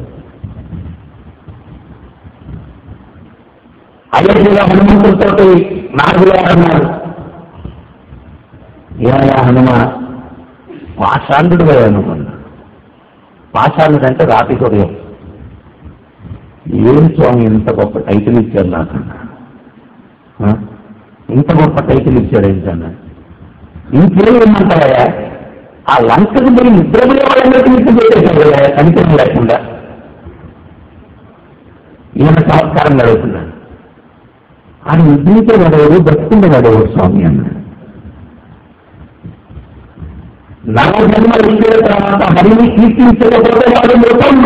అయోధ్యలో హనుమంతుడితో నాగులా అన్నారు ఏమయ్యా హనుమ పాషాండు అనుకున్నా పాషాండు అంటే రాతి హృదయం ఏం స్వామి ఇంత గొప్ప టైటిల్ ఇచ్చారు నాకు ఆ? ఇంత గొప్ప టైటిల్ ఇచ్చాడు ఏంటన్నా ఇంకేం ఏమంటారా ఆ లంకకు మీరు నిద్రపోయే వాళ్ళందరికీ నిద్ర పెట్టేశారు కదా కనికరం లేకుండా ఈయన చమత్కారం అడుగుతున్నాడు ఆయన నిద్రించే వాడేవాడు బ్రతుకుండే వాడేవాడు స్వామి అన్నాడు నవ జన్మ ఇచ్చిన తర్వాత హరిని కీర్తించకపోతే వాడు మృతం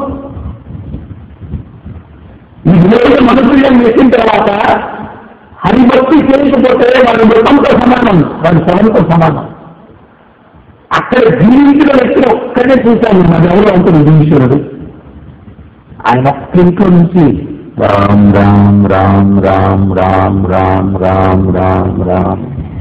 ఈ వేరే మనుషులను పెట్టిన తర్వాత హరిభక్తి చేయకపోతే వాడు మృతంతో సమానం వాడు శవంతో సమానం అక్కడ జీవించిన వ్యక్తిని ఒక్కడే చూశాను మరి ఎవరు అంటారు విభీషణుడు ఆయన ఒక్క ఇంట్లో నుంచి రామ్ రామ్ రామ్ రామ్ రామ్ రామ్ రామ్ రామ్ రామ్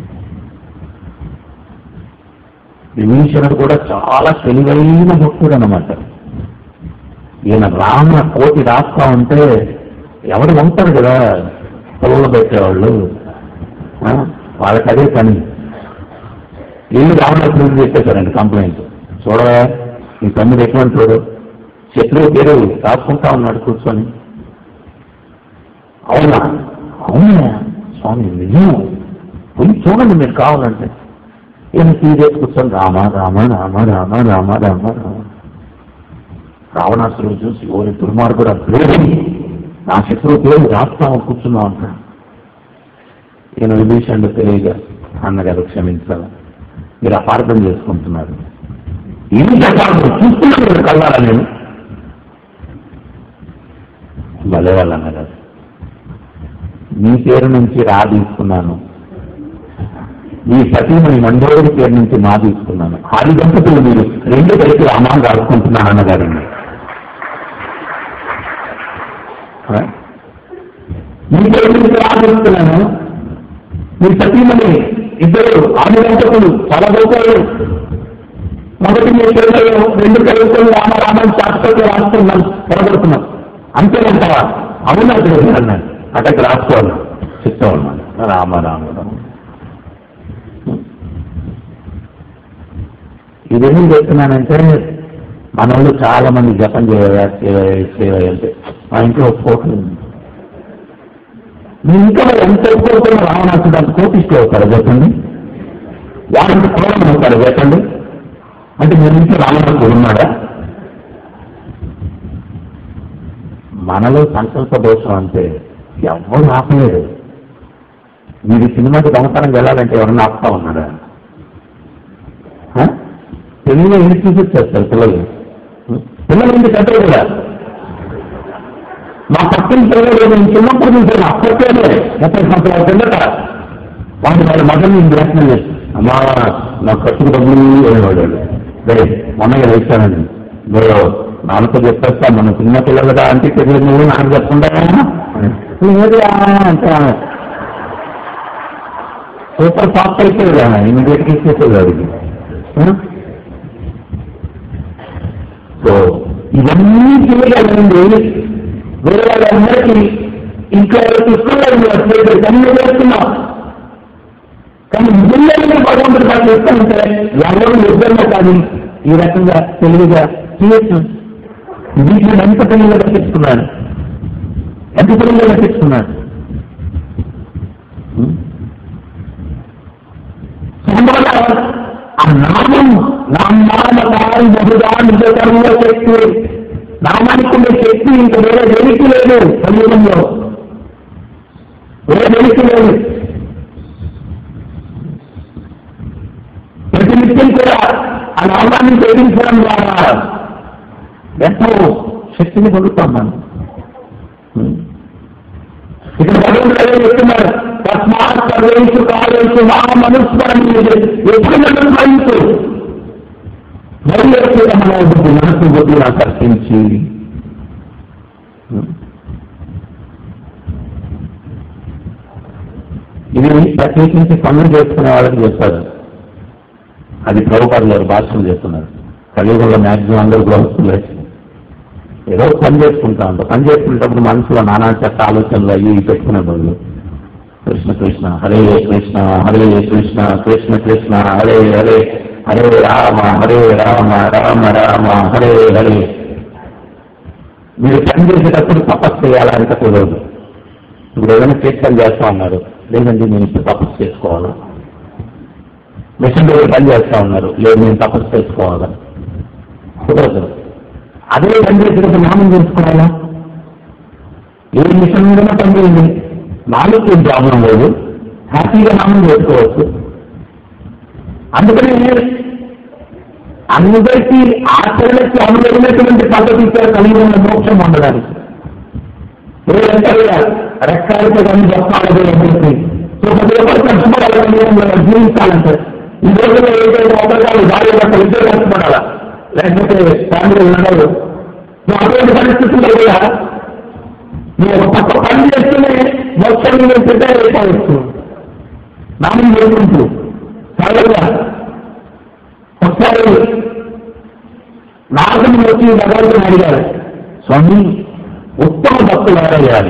విభీషణుడు కూడా చాలా తెలివైన భక్తుడు అనమాట ఈయన రామ కోటి రాస్తా ఉంటే ఎవరు ఉంటారు కదా పొలంలో పెట్టేవాళ్ళు ఆ, వాళ్ళకి అదే పని ఇల్లు రావడానికి చెప్పేశారండి కంప్లైంట్ చూడవా నీ తమ్ముడు ఎటువంటి చూడు శత్రువు పేరు రాసుకుంటా ఉన్నాడు కూర్చొని అవునా అవునా స్వామి నిజం పోయి చూడండి మీరు కావాలంటే ఈయన సీరియస్ కూర్చొని రామ రామ రామ రామ రామ రామ రామ రావణాసురుడు చూసి ఓరి దుర్మార్గుడు లేదు నా శత్రువు పేరు రాస్తాము కూర్చున్నాం అంటాడు ఈయన విభీషణుడు తెలియగా అన్నగారు క్షమించాలి మీరు అపార్థం చేసుకుంటున్నారు ఏం చెప్పాలి చూస్తున్నాను మీరు కల్లారా నేను భలే వాళ్ళు అన్నగారు మీ పేరు నుంచి రా తీసుకున్నాను మీ సతీమణి మండోదరి పేరు నుంచి మా తీసుకున్నాను ఆది దంపతులు మీరు రెండు కలిసి రామాన్ని రాసుకుంటున్నాను అన్నగారు ఆ? మీ పేరు నుంచి రా తీసుకున్నాను మీ సతీమణి ఇద్దరు ఆది దంపతులు చాలా గొప్పలు మొదటి మీ పేరులో రెండు కలుగుతుంది రామ రామని శాశ్వత రాస్తున్నాను పొరగొడుతున్నాం అంతేనంటావా అవునా తెలియదు అన్నాడు అక్కడికి రాసుకోవాలి చెప్తామన్నాడు రామ రామ రామ ఇదేం చెప్తున్నానంటే మన వాళ్ళు చాలా మంది జపం చేయాలి సేవ సేవ అంటే మా ఇంట్లో ఒక ఫోటో ఉంది మీ ఇంకా మరి ఎంత ఎక్కువ రావణాసుడు అంత కోపిస్తూ అవుతారు చెప్పండి వారంత కోపం అవుతారు చెప్పండి అంటే మీ ఇంట్లో రావణాసుడు ఉన్నాడా మనలో సంకల్ప దోషం అంటే ఎవరు ఆపలేడు మీరు సినిమాకి దొంగతనం వెళ్ళాలంటే ఎవరన్నా ఆపుతా ఉన్నారా ఆ? పెళ్ళిలో ఇంటి చూపించేస్తారు పిల్లలు పిల్లలు ఇంటి కట్టే కదా మా పక్కన పిల్లలు నేను చిన్నప్పుడు చూసాను అప్పట్లోనే ముప్పై సంవత్సరాల కిందట వాటి వాళ్ళ మగని నేను ప్రయత్నం చేస్తాను అమ్మా నా ఖర్చుకు డబ్బులు అనేవాడు రే మొన్నగా వేస్తానండి మీరు నాన్నతో చెప్పేస్తా మన చిన్న పిల్లలుగా అంటే తెలియదు నువ్వు నాకు చెప్పకుండా లేదు అంటే సూపర్ సాఫ్ట్ అయిపోయింది ఇమీడియట్గా ఇచ్చేసేది అది సో ఇవన్నీ చేయగలండి వేరే వాళ్ళందరికీ ఇంకా చూసుకోలేదు కన్ను చేస్తున్నాం కానీ నిజంగా భగవంతుడు నాకు ఇస్తానంటే ఎవరు నిజంగా కానీ ఈ రకంగా తెలివిగా చేయొచ్చు వీటిని ఎంత తెలివిగా దక్కిస్తున్నాడు ఎంత తెలివిగా దక్కిస్తున్నాడు సంబర ఆ నామం నామానకారి బహుదా నిజకర్మ శక్తి నామానికి ఉండే శక్తి ఇంకా వేరే దేనికి లేదు సమూహంలో వేరే దేనికి లేదు ప్రతినిత్యం కూడా ఆ నామాన్ని ప్రేమించడం ద్వారా ఎంతో శక్తిని పొందుతాం మనం ఇక్కడ భగవంతుడు అదే చెప్తున్నారు తస్మాత్ సర్వేషు కాలేషు మా మనుస్మరం ఎప్పుడు నన్ను స్మరించు మరి ఎప్పుడు మన బుద్ధి మనసు బుద్ధి ఆకర్షించి ఇది ప్రత్యేకించి పనులు చేసుకునే వాళ్ళకి చెప్తారు అది ప్రభుపాదు గారు భాషలు చేస్తున్నారు కలియుగంలో మ్యాక్సిమం అందరూ గృహస్థులే ఏదో పని చేసుకుంటా ఉంటాం పని చేసుకునేటప్పుడు మనసులో నానా చెత్త ఆలోచనలు అయ్యి ఇవి పెట్టుకునే బదులు కృష్ణ కృష్ణ హరే కృష్ణ హరే కృష్ణ కృష్ణ కృష్ణ హరే హరే హరే రామ హరే రామ రామ రామ హరే హరే మీరు పని చేసేటప్పుడు తపస్సు చేయాలంటే కుదరదు ఇప్పుడు ఏదైనా కీర్తన చేస్తా ఉన్నారు లేదండి నేను ఇప్పుడు తపస్సు చేసుకోవాలా మిషన్ దగ్గర పని చేస్తా ఉన్నారు లేదు నేను తపస్సు చేసుకోవాలా కుదరదు అదే పని చేసేటప్పుడు నామం చేసుకోవాలా ఏ మిషన్ మీద పని చేయండి నాలుగు ఏం ప్రాబ్లం లేదు హ్యాపీగా నామం చేసుకోవచ్చు అందుకని అందరికీ ఆచరణకి అనువైనటువంటి పద్ధతి ఇచ్చారు కలిగి ఉన్న మోక్షం ఉండడానికి ఏ వెంకయ్య రెక్కాలతో కానీ చెప్పాలి అని చెప్పి సో ప్రతి ఒక్కరు కష్టపడాలి జీవించాలంటే ఈ రోజుల్లో ఏదైతే ఒకరికాలు భార్య భర్తలు ఇద్దరు కష్టపడాలా లేకపోతే ఫ్యామిలీ ఉండదు సో అటువంటి పరిస్థితుల్లో కూడా మీరు ఒక పక్క పని చేస్తూనే మోక్షం మీరు ప్రిపేర్ అయిపోవచ్చు నామం చేసుకుంటూ సరళంగా ఒకసారి నారదుని వచ్చి భగవంతుని అడిగారు స్వామి ఉత్తమ భక్తులు ఎవరయ్యారు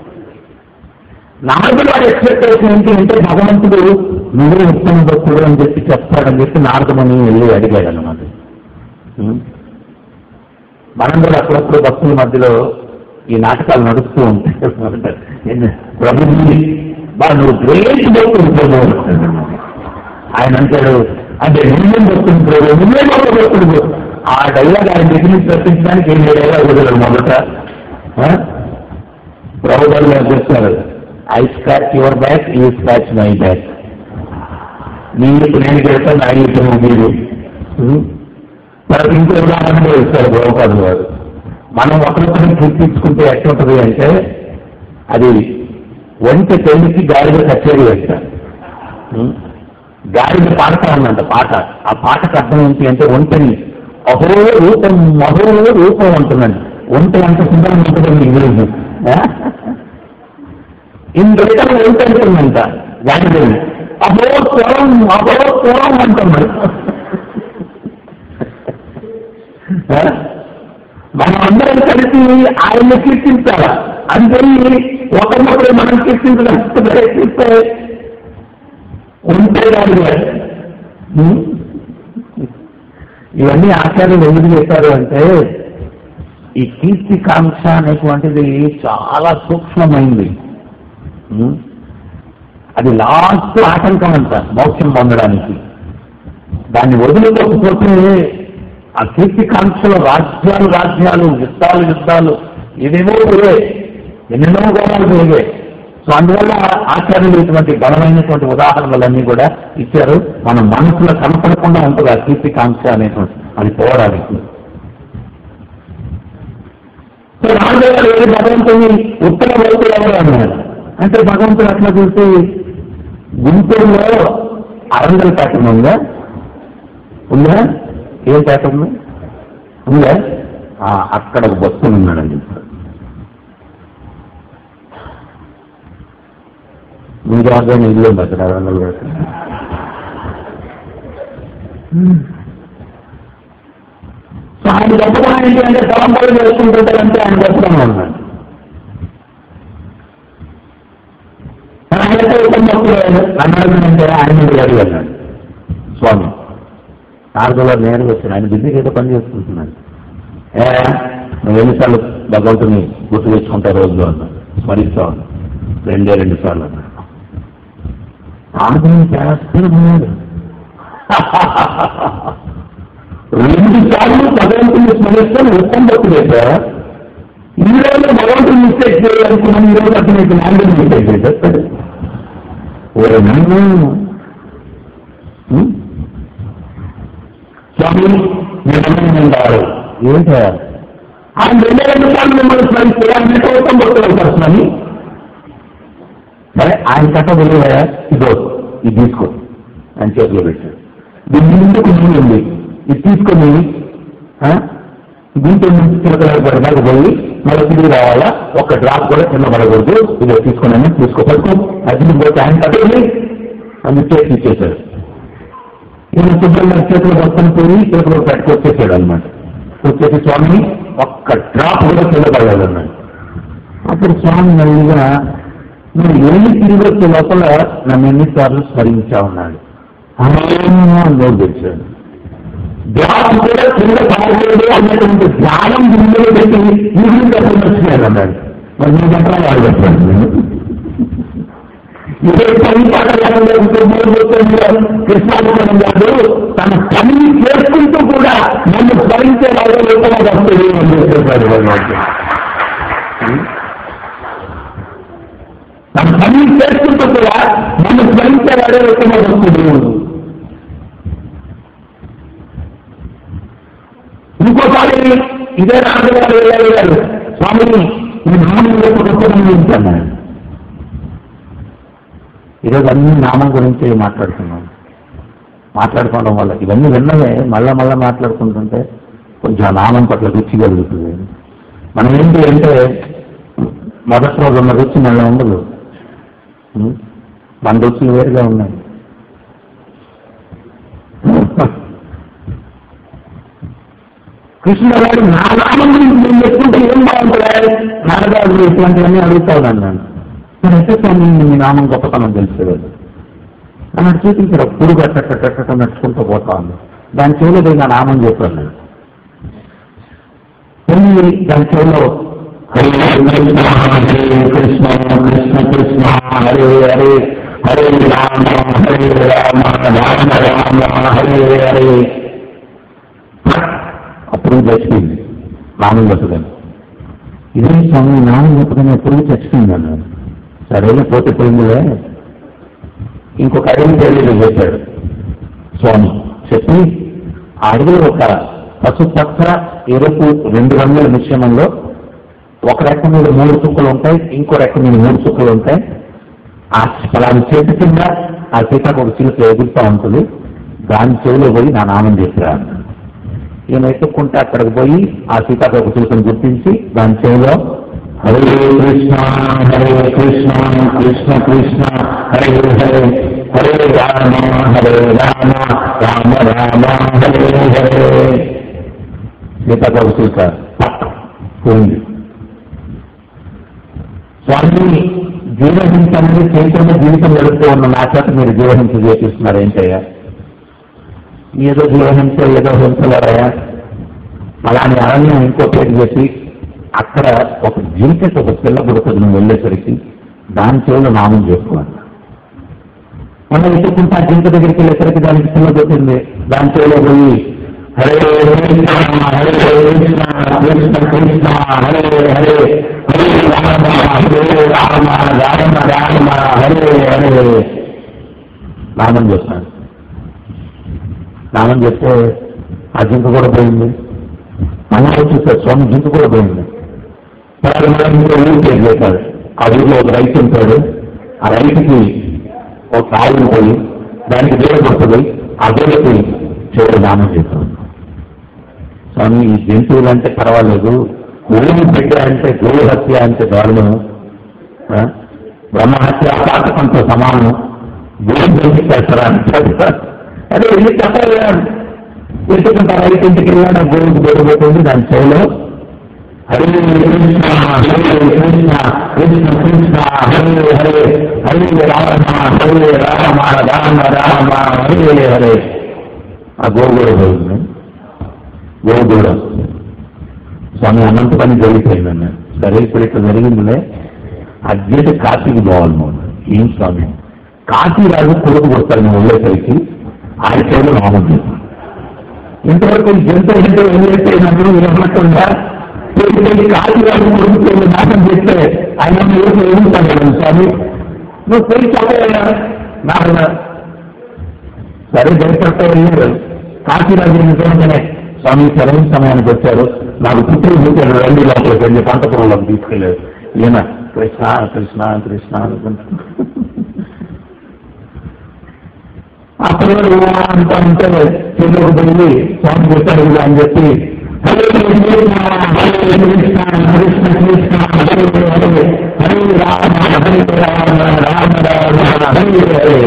నారదుడు వారి ఎక్స్పెక్టేషన్ ఏంటి అంటే భగవంతుడు నువ్వే ఉత్తమ భక్తుడు అని చెప్పి చెప్తాడని చెప్పి నారదమని వెళ్ళి అడిగాడు అన్నమాట ఉం? మనం కూడా అప్పుడప్పుడు భక్తుల మధ్యలో ఈ నాటకాలు నడుస్తూ ఉంటాయి ప్రభుజీ బా నువ్వు గ్రేట్ భక్తుడు ప్రభు ఆయన అంటాడు అంటే నువ్వే భక్తుడు ప్రభు నువ్వే గొప్ప భక్తుడు ప్రభు. ఆ డైలాగ్ ఆయన దగ్గర నుంచి రచించడానికి ఏం డైలాగ్ వదలరు మొదట ఆ? ప్రభుత్వాలు గారు చెప్తున్నారు I scratch your back you scratch my back నీ ఇప్పుడు నేను చేస్తాను నా ఇప్పుడు నువ్వు మీరు ఉం? తర్వాత ఇంకో ఉదాహరణ కూడా ఇస్తారు గోపాలు గారు మనం ఒకరికొకరిని కీర్తించుకుంటే ఎట్లుంటది అంటే అది ఒంటి పెళ్లికి గాడిద కచేరీ వేస్తారు ఉం? గాడిద పాడతా ఉందంట పాట ఆ పాటకు అర్థం ఏంటి అంటే ఒంటని అహో రూపం అహో రూపం అంటుందండి ఒంట ఎంత సుందరం ఉంటుందండి ఇంగ్లీష్ ఇంద్రితం ఒంట అంటుందంట గాడిదని అహో స్వరం అహో స్వరం అంటున్నాడు ఆ? మనం అందరం కలిసి ఆయన్ని కీర్తించాలా అందుకని ఒకరినొకరు మనం కీర్తించడానికి ప్రయత్నిస్తే ఉంటే కాదు ఉం? ఇవన్నీ ఆచార్యులు ఎందుకు చేశారు అంటే ఈ కీర్తి కాంక్ష అనేటువంటిది చాలా సూక్ష్మమైంది ఉం? అది లాస్ట్ ఆటంకం అంట మోక్షం పొందడానికి దాన్ని వదులుకోకపోతే ఆ కీర్తి కాంక్షలో రాజ్యాలు రాజ్యాలు యుద్ధాలు యుద్ధాలు ఇదేమో పోయే ఎన్నెన్నో గోళాలు పోయే సో అందువల్ల ఆచార్యులు ఇటువంటి బలమైనటువంటి ఉదాహరణలన్నీ కూడా ఇచ్చారు మన మనసులో కనపడకుండా ఉంటుంది ఆ కీర్తి కాంక్ష అనేటువంటి అది పోవడానికి సో రాజుగారు ఏది భగవంతుని ఉత్తర వైపు ఎవరు అన్నారు అంటే భగవంతుడు అట్లా చూసి గుంటూరులో అరంగల్ ప్యాటర్న్ ఉందా ఉందా ఏం ప్యాటర్న్ ఉందా ఆ, అక్కడ ఒక భక్తులు ఉన్నాడండి ఇప్పుడు మీరు ఎవరిదైనా ఇల్లు ఉంది అక్కడ అరంగల్ ప్యాటర్న్ సో ఆయన చెప్పడం ఏంటి అంటే పరంపర చేసుకుంటుంటారంటే ఆయన చెప్పడం ఉన్నాడు ఆయనతో ఉపన్యాసం అన్నాడంటే ఆయన మీద అడిగాడు స్వామి నారదులో నేరుగా వచ్చాను ఆయన బిజీగా ఏదో పని చేసుకుంటున్నాను ఏ నువ్వు ఎన్నిసార్లు భగవంతుని గుర్తు తెచ్చుకుంటా రోజులో అన్నాడు స్మరిస్తా ఉన్నా రెండే రెండు సార్లు అన్నాడు నారదుని చేస్తున్నాడు రెండు సార్లు భగవంతుని స్మరిస్తే ఉత్తమ భక్తుడైతే ఈ రోజు భగవంతుని మిస్టేక్ చేయాలనుకున్నాను ఈ రోజు అతను నీకు నాలుగు మిస్టేక్ చేసేస్తాడు ఓరే నన్ను ఉం? స్వామి నిర్ణయించారు ఏం చేయాలి ఆయన రెండే రెండు సార్లు మిమ్మల్ని స్మరిస్తే ఆయన ఎంత ఉత్తమ భక్తులు అవుతారు స్వామి సరే ఆయన కట్ట వెళ్ళిపోయా ఇదో ఇది తీసుకో ఆయన చేతిలో పెట్టాడు దీని ముందు కొంచెం ఉంది ఇది తీసుకొని ఆ, దీంట్లో నుంచి చిలకలు పడడానికి పోయి మళ్ళీ తిరిగి రావాలా ఒక డ్రాప్ కూడా కింద పడకూడదు ఇది తీసుకున్నాను తీసుకో పడుకో అది పోతే ఆయన కట్టండి అని చేసి ఇచ్చేశాడు ఈయన శుభ్రంగా చేతిలో పట్టుకొని పోయి చేతిలో పెట్టుకొచ్చేసాడు అనమాట వచ్చేసి స్వామిని ఒక్క డ్రాప్ కూడా కింద పడగలన్నాడు అప్పుడు స్వామి మెల్లిగా నువ్వు ఏమి తిరిగి వచ్చే లోపల నన్ను ఎన్నిసార్లు స్మరించా ఉన్నాడు నోరు తెచ్చాడు ధ్యానం కూడా కింద కాలేదు అన్నటువంటి ధ్యానం ముందులో పెట్టి మీరు చెప్పడం వచ్చినారు అన్నాడు మరి మీరు చెప్పడం వాళ్ళు చెప్పండి నేను ఇదే పని పాటలలో కృష్ణాభిమానం గారు తన పని చేసుకుంటూ కూడా నన్ను స్మరించే వాళ్ళు లోపల వస్తుంది అని చెప్పారు వాళ్ళు. తన పని చేసుకుంటూ కూడా నన్ను స్మరించే వాడే లోపల వస్తుంది ఇంకోసారి ఇదే రాజుగారు వెళ్ళారు స్వామి ఈ నామం యొక్క గొప్పతనం గురించి అన్నాడు ఈరోజు అన్ని నామం గురించి మాట్లాడుతున్నాం మాట్లాడుకోవడం వల్ల ఇవన్నీ విన్నవే మళ్ళా మళ్ళా మాట్లాడుకుంటుంటే కొంచెం ఆ నామం పట్ల రుచి కలుగుతుంది మనం ఏంటి అంటే మొదటి రోజు ఉన్న రుచి మళ్ళీ ఉండదు ఉం? మన రుచులు వేరుగా ఉన్నాయి కృష్ణగారు నా నామం గురించి నేను చెప్పుకుంటే ఏం బాగుంటుంది నాన్నగారు ఇట్లాంటివన్నీ అడుగుతాను నేను మరి ఎట్లా స్వామి మీ నామం గొప్పతనం తెలిసేవాడు అన్నాడు చూపించారు పురుగు అట్టట్ట నడుచుకుంటూ పోతా ఉంది దాని చెవిలో పోయి నా నామం చెప్పాను నేను వెళ్ళి దాని చెవిలో హరే కృష్ణ హరే కృష్ణ కృష్ణ కృష్ణ హరే హరే హరే రామ హరే రామ రామ రామ హరే హరే అప్పుడు చచ్చిపోయింది నామం చెప్పదని ఇదే స్వామి నామం చెప్పదని ఎప్పుడు చచ్చిపోయింది అన్నాడు సరేలే పోతే పోయిందిలే ఇంకొక అడవి తెలియదు చెప్పాడు స్వామి చెప్పి ఆ అడవిలో ఒక పసుపచ్చ ఎరుపు రెండు రంగుల మిశ్రమంలో ఒక రెక్క మీద మూడు చుక్కలు ఉంటాయి ఇంకో రెక్క మీద మూడు చుక్కలు ఉంటాయి ఆ ఫలాని చేతి కింద ఆ సీతాకు ఒక చిలుక ఎగురుతూ ఉంటుంది దాని చెవిలో పోయి నా నామం చెప్పిరా ఈయన ఎత్తుక్కుంటే అక్కడికి పోయి ఆ సీతాకోక చిలుకను గుర్తించి దాని చెవిలో హరే కృష్ణ హరే కృష్ణ కృష్ణ కృష్ణ హరే హరే హరే రామ హరే రామ రామ రామ హరే హరే సీతాకోక చిలుక పక్ పోయింది స్వామి జీవహింసని చైతన్య జీవితం గడుపుతూ ఉన్న నా చేత మీరు జీవహింస చేపిస్తున్నారు ఏంటయ్యా ఏదో జీవహింస ఏదో హింసలరయ్యా అలానే అరణ్యం ఇంకో పేరు చెప్పి అక్కడ ఒక జింకకి ఒక పిల్ల పుడుతుంది నువ్వు వెళ్ళేసరికి దాని చెవులు నామం చేసుకోవాలి మనం ఎత్తుకుంటా జింక దగ్గరికి వెళ్ళేసరికి దానికి పిల్ల పుట్టింది దాని చెవులో పోయి హరే కృష్ణ హరే కృష్ణ కృష్ణ కృష్ణ హరే హరే హరే రామ హరే రామ రామ రామ హరే హరే నామం చేస్తాను నామం చెప్తే ఆ జింక కూడా పోయింది మనం చూస్తారు స్వామి జింక కూడా పోయింది తర్వాత మనం ఇంకో ఊరు పేరు చెప్పాడు ఆ ఊరిలో ఒక రైతు ఉంటాడు ఆ రైతుకి ఒక ఆవులు పోయి దానికి దూరం పడుతుంది ఆ దూరకి చివరి నామం చేస్తాం స్వామి ఈ జంతువులు అంటే పర్వాలేదు ఊరి బిడ్డ అంటే గోవు హత్య అంటే దారుణం ఆ? బ్రహ్మహత్య పాతకంతో సమానం గోవు బలి చేస్తారా అంటాడు అదే ఎన్ని చెప్పాలి ఎత్తుకుంటారు రైతు ఇంటికి వెళ్ళాడు ఆ గోవుకి దూరపోతుంది దాని చెవిలో హరే కృష్ణ హరే కృష్ణ కృష్ణ కృష్ణ హరే హరే హరే రామ హరే రామ రామ రామ హరే హరే ఆ గోవు కూడా పోయింది గోవు కూడా స్వామి అనంత పని జరిగిపోయిందన్న సరే ఇప్పుడు ఇక్కడ జరిగిందిలే అర్జెంట్ కాశీకి పోవాలి మనం ఏం స్వామి కాశీ రాజు కొడుకు కొడతారు నువ్వు వెళ్ళేసరికి ఆయన చేతులు నామం చేస్తాను ఇంతవరకు జంతువు అంటే ఏదైతే నన్ను ఏమనకుండా పెళ్లి కాశీ రాజు కొడుకు పెళ్లి నాశనం చేస్తే ఆయన ఊరికి ఏముంటాను కదా స్వామి నువ్వు పెళ్లి చెప్పయ్యా నాకు సరే భయపడతా వెళ్ళారు కాశీరాజు నిజంగానే స్వామి సరైన సమయానికి వచ్చారు నాకు పుట్టిన పుట్టారు రండి లోపలికి వెళ్ళి పంట పొలంలోకి తీసుకెళ్ళారు ఈయన కృష్ణ కృష్ణ కృష్ణ అనుకుంటా అప్పుడు అంత ఉంటే చెల్లుకు పోయి స్వామి చెప్పారు ఇలా అని చెప్పి హరే కృష్ణ హరే కృష్ణ కృష్ణ కృష్ణ హరే హరే హరే రామ హరే రామ రామ రామ హరే హరే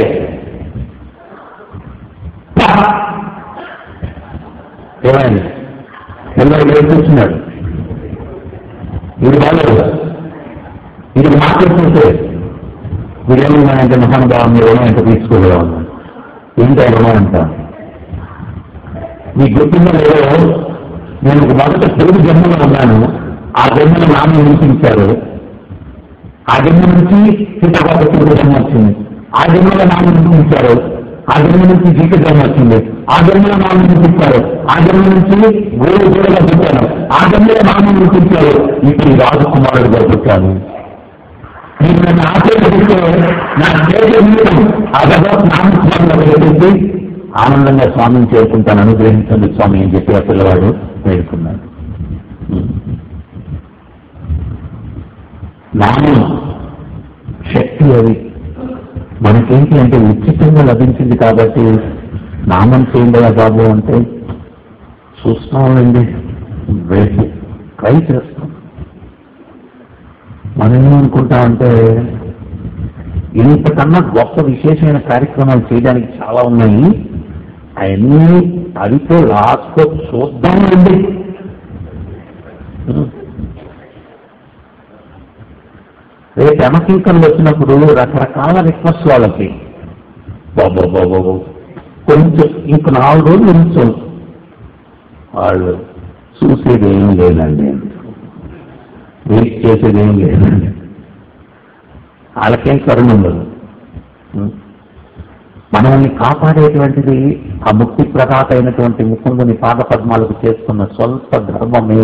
ఏమైంది పిల్లలు లేచి కూర్చున్నాడు ఇది బాగాలేదు ఇది మాట్లాడుతుంటే వీడేమన్నాయంటే మహానుభావం మీరు రుణం ఎంత తీసుకోగలమన్నా ఏంటి రుణం అంట మీ గుర్తుందో లేదో నేను ఒక మొదట తెలుగు జన్మలో ఉన్నాను ఆ జన్మలో నాన్న నిలిపించారు ఆ జన్మ నుంచి సీతాకోట జన్మ వచ్చింది ఆ జన్మలో నాన్న నిలిపించారు ఆ జన్మ నుంచి జీక జన్మ వచ్చింది ఆ జన్మలో నాన్న నిలిపించారు ఆ జన్మ నుంచి గోడు గోడగా పుట్టాను ఆ జన్మలో నాన్న నిలిపించారు ఇప్పుడు ఈ రాజకుమారుడుగా పుట్టాను మీరు నన్ను ఆశ్చర్యపడితే నా దేశ జీవితం ఆ భగవత్ నామస్వామిలో పెట్టేసి ఆనందంగా స్వామిని చేరుకుంటాను అనుగ్రహించండి స్వామి అని చెప్పి ఆ పిల్లవాడు వేడుకున్నాడు నామం శక్తి అది మనకేంటి అంటే ఉచితంగా లభించింది కాబట్టి నామం చేయండి బాబు అంటే చూస్తున్నామండి రేపు ట్రై చేస్తాం మనం ఏమనుకుంటామంటే ఇంతకన్నా గొప్ప విశేషమైన కార్యక్రమాలు చేయడానికి చాలా ఉన్నాయి అవన్నీ అడితో లాస్ట్ చూద్దామండి రేపు ఎమకీకలు వచ్చినప్పుడు రకరకాల రిక్వెస్ట్ వాళ్ళకి బాబో బాబో కొంచెం ఇంక నాలుగు రోజులు ఉంచు వాళ్ళు చూసేది ఏం లేదండి వెయిట్ చేసేది ఏం లేదండి వాళ్ళకేం కరుణ ఉండదు మనల్ని కాపాడేటువంటిది ఆ ముక్తి ప్రదాత అయినటువంటి ముకుందుని పాద పద్మాలకు చేసుకున్న స్వల్ప ధర్మమే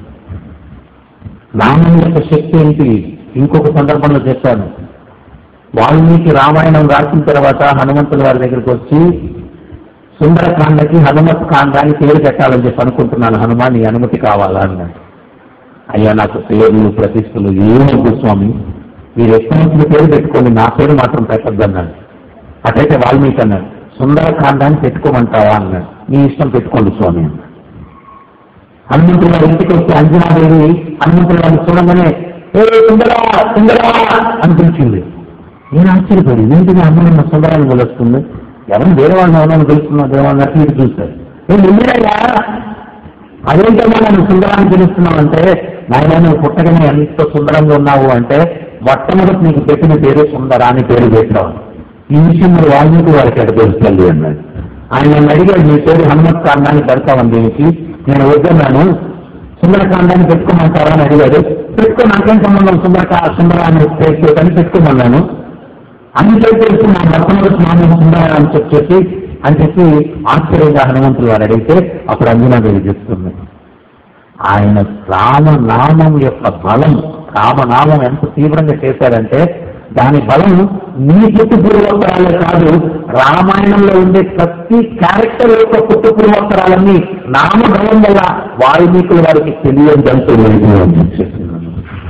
నామం యొక్క శక్తి ఏంటి ఇంకొక సందర్భంలో చెప్పాను వాల్మీకి రామాయణం రాసిన తర్వాత హనుమంతుల వారి దగ్గరికి వచ్చి సుందరకాండకి హనుమత్ కాండాన్ని పేరు పెట్టాలని చెప్పి అనుకుంటున్నాను హనుమాన్ నీ అనుమతి కావాలా అన్నాడు అయ్యా నాకు పేర్లు ప్రతిష్టలు ఏమొద్దు స్వామి మీరు ఎక్కడి నుంచి పేరు పెట్టుకోండి నా పేరు మాత్రం పెట్టద్దు అన్నాడు అటైతే వాల్మీకి అన్నాడు సుందరకాండాన్ని పెట్టుకోమంటావా అన్నాడు నీ ఇష్టం పెట్టుకోండి స్వామి అన్నాడు హనుమంతుల వారి ఇంటికి వచ్చి అంజనాదేవి హనుమంతుల వారిని చూడగానే ఏ సుందరా సుందరా అనిపించింది నేను ఆశ్చర్యపోయి ఏంటిది అమ్మాయి సుందరాన్ని పిలుస్తుంది ఎవరు వేరే వాళ్ళని ఎవరైనా పిలుస్తున్నా దేవాలన్నట్టు మీరు చూస్తారు ఏ నిన్నయ్యా అదేంటమ్మా నన్ను సుందరాన్ని పిలుస్తున్నావు అంటే నాయన నువ్వు పుట్టగానే ఎంత సుందరంగా ఉన్నావు అంటే మొట్టమొదటి నీకు పెట్టిన పేరు సుందర అని పేరు పెట్టావు ఈ విషయం మీరు వాల్మీకి వారికి ఎక్కడ తెలుస్తుంది అన్నాడు ఆయన నన్ను అడిగాడు నీ పేరు హనుమత్ కాండాన్ని పెడతామని దీనికి నేను వద్దన్నాను సుందరకాండాన్ని పెట్టుకోమంటారా అని అడిగాడు పెట్టుకో నాకేం సంబంధం సుందరకా సుందరాన్ని పేరు చేయడానికి పెట్టుకోమన్నాను అన్ని పేరు తెలుసు నా మొట్టమొదటి నామం సుందర అని చెప్పేసి అని చెప్పి ఆశ్చర్యంగా హనుమంతులు వారు అడిగితే అప్పుడు అంజనాదేవి చెప్తుంది ఆయన రామనామం యొక్క బలం రామనామం ఎంత తీవ్రంగా చేశాడంటే దాని బలం నీ పుట్టు పూర్వోత్తరాలే కాదు రామాయణంలో ఉండే ప్రతి క్యారెక్టర్ యొక్క పుట్టు పూర్వోత్తరాలన్నీ నామ బలం వల్ల వాల్మీకుల వారికి తెలియదంటూ లేదు అని చెప్పేసింది.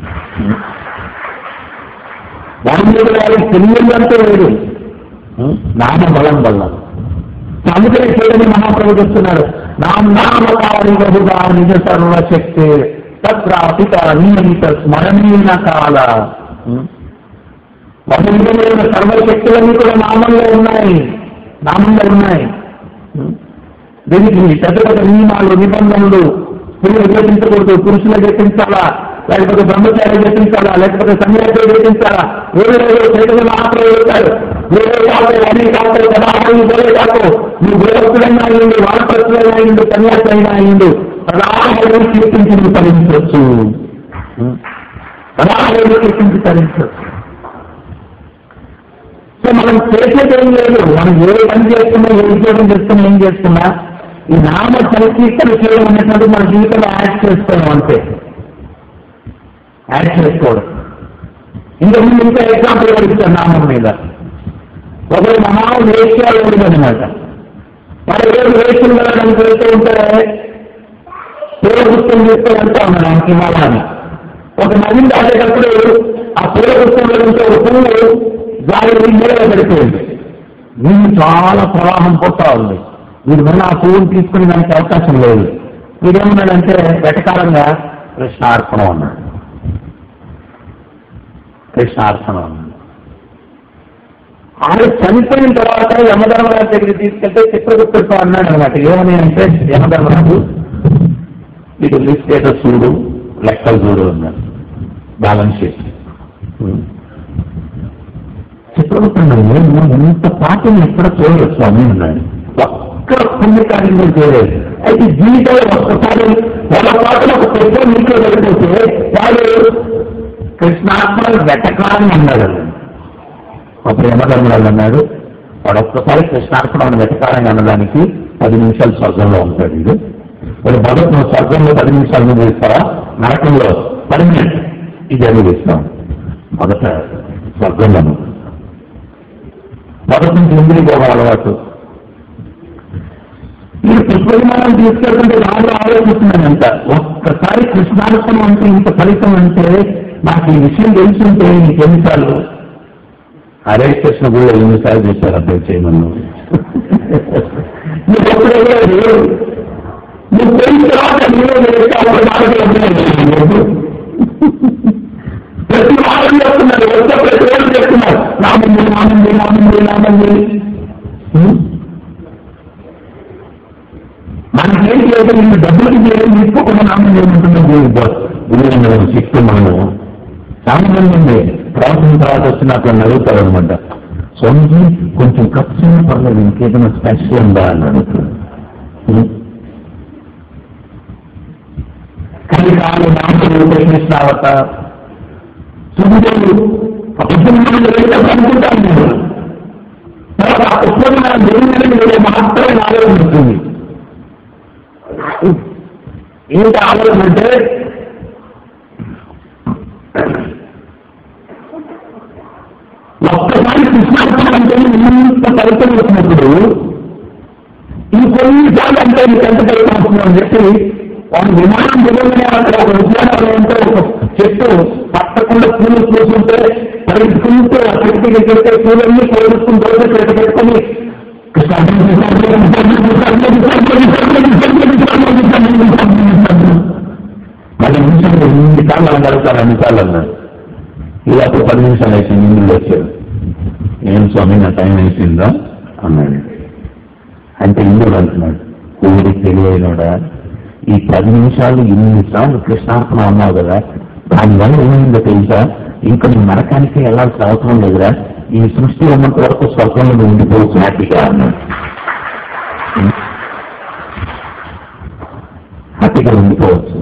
వాల్మీకుల వారికి తెలియదంటూ లేదు నామ బలం వల్ల అందుకనే చేయడని మహాప్రభు చెప్తున్నారు నామ నామకారి బహుగా నిజ సర్వశక్తి తత్రాపిత నియమిత స్మరణీయ కాల బహువిధమైన సర్వశక్తులన్నీ కూడా నామంలో ఉన్నాయి నామంలో ఉన్నాయి దీనికి పెద్ద పెద్ద నియమాలు నిబంధనలు స్త్రీలు చేపించకూడదు పురుషులు చేపించాలా లేకపోతే బ్రహ్మచారి చేపించాలా లేకపోతే సన్యాసులు చేపించాలా ఏదో ఏదో చైతన్య మహాప్రభు చెప్తారు వేరే కాదు అన్ని కాదు సదాహరి వేరే కాదు నువ్వు వేరొక్కడైనా అయ్యిండు వానప్రస్తులైనా అయ్యిండు సన్యాసి అయినా అయ్యిండు సదాహరి కీర్తించి నువ్వు తరించవచ్చు సదాహరి కీర్తించి తరించవచ్చు సో మనం చేసేది ఏం లేదు మనం ఏ పని చేస్తున్నా ఏ ఉద్యోగం చేస్తున్నా ఏం చేస్తున్నా ఈ నామ సంకీర్తన చేయడం అనేటువంటి మన జీవితంలో యాడ్ చేసుకోవడం అంతే యాడ్ చేసుకోవడం ఇంతకుముందు ఇంకా ఎగ్జాంపుల్ ఇస్తాను నామం మీద ఒకరు మహా వేష్యాలు ఉండదన్నమాట మరి రోజు వేషం వెళ్ళడానికి వెళ్తూ ఉంటే పూలగుత్తం చేస్తూ వెళ్తా ఉన్నాను ఆమె హిమాలయాన్ని ఒక నదిని దాటేటప్పుడు ఆ పూలగుత్తంలో ఉంటే ఒక పువ్వు గాలి నీళ్ళలో పడిపోయింది నీళ్ళు చాలా ప్రవాహం పోతా ఉంది వీడు మళ్ళీ ఆ పువ్వుని తీసుకునే దానికి అవకాశం లేదు వీడేమన్నాడంటే వెటకారంగా కృష్ణార్పణం అన్నాడు కృష్ణార్పణం అన్నాడు ఆయన చనిపోయిన తర్వాత యమధర్మరాజు దగ్గరికి తీసుకెళ్తే చిత్రగుప్తుడితో అన్నాడు అనమాట ఏమని అంటే యమధర్మరాజు ఇటు లిస్ట్ ఏదో చూడు లెక్కలు చూడు అన్నాడు బ్యాలెన్స్ షీట్ చిత్రగుప్తుడు నేను ఎంత పార్టీని ఎక్కడ చూడలేదు స్వామి అన్నాడు ఒక్క పుణ్యకార్యం కూడా చేయలేదు అయితే జీవితంలో ఒక్కసారి వాళ్ళ పాటలు ఒక పెద్ద నీటిలో వెళ్ళిపోతే వాడు కృష్ణాత్మ వెటకాలని అన్నాడు అప్పుడు యమధర్మరాజు అన్నాడు వాడు ఒక్కసారి కృష్ణార్పణ వెతకాలని అనడానికి పది నిమిషాలు స్వర్గంలో ఉంటాడు ఇది వాడు మొదటి నువ్వు స్వర్గంలో పది నిమిషాలు అనుభవిస్తావా నరకంలో పది మినిట్ ఇది అనుభవిస్తాం మొదట స్వర్గంలోను మొదటి నుంచి ఇంద్రియ భోగం అలవాటు మీరు పుష్పవిమానం తీసుకెళ్తుంటే నాలో ఆలోచిస్తున్నానంట ఒక్కసారి కృష్ణార్పణ అంటే ఇంత ఫలితం అంటే నాకు ఈ విషయం తెలుసుంటే నీకు ఎన్నిసార్లు హరే కృష్ణ కూడా ఎన్నిసార్లు చేశారు అబ్బాయి చేయమన్ను నువ్వు ఎప్పుడో లేదు నువ్వు పోయిన తర్వాత నీవే చేస్తే అప్పుడు మాటలు వస్తున్నాయి ప్రతి మాటలు చెప్తున్నారు వచ్చే ప్రతి రోజు చెప్తున్నారు నామంది నామంది నామంది నామంది మనకేం లేదు నిన్ను డబ్బులకి చేయడం తీసుకోకుండా నామం చేయమంటున్నాం గురువు శక్తి మనము చాలా మంది ఉంది ప్రవచన తర్వాత వచ్చినప్పుడు నన్ను అడుగుతారు అనమాట స్వామిజీ కొంచెం ఖర్చు పర్లేదు ఇంకేదైనా స్పెషల్ ఉందా అని అడుగుతారు కానీ కాదు నామలు ప్రశ్నిస్తావట సుఖదేవుడు అబద్ధమైన అనుకుంటాను నేను తర్వాత ఆ పుష్పమైన దేవుని మాత్రమే నాలో ఉంటుంది ఏంటి ఆలోచన అంటే ఒక్కసారి కృష్ణార్పణ అంటే ఇంత ఫలితం వచ్చినప్పుడు ఇంకొన్ని సార్లు అంటే నీకు ఎంత ఫలితం వస్తుంది అని చెప్పి వాడు విమానం దిగగానే అక్కడ ఒక ఉద్యానవనం ఉంటే ఒక చెట్టు పట్టకుండా పూలు చూసుంటే పరిగెత్తుకుంటూ ఆ చెట్టు దగ్గరికి పూలన్నీ కోరుకుంటూ రోజు చెట్టు పెట్టుకొని పది నిమిషాలు ఎనిమిది సార్లు అని అడుగుతారు అన్ని సార్లు అన్నారు ఇలా అప్పుడు పది నిమిషాలు అయితే ముందు వచ్చాడు ఏం స్వామి నా టైం అయిపోయిందా అన్నాడు అంటే ఇందులో అంటున్నాడు ఊరి తెలియనోడా ఈ పది నిమిషాలు ఎనిమిది సార్లు కృష్ణార్పణ అన్నావు కదా దానివల్ల ఏమైందో తెలుసా ఇంకా నువ్వు నరకానికి వెళ్ళాల్సిన అవసరం లేదురా ఈ సృష్టి ఉన్నంత వరకు స్వర్గంలో నువ్వు ఉండిపోవచ్చు హ్యాపీగా అన్నాడు హ్యాపీగా ఉండిపోవచ్చు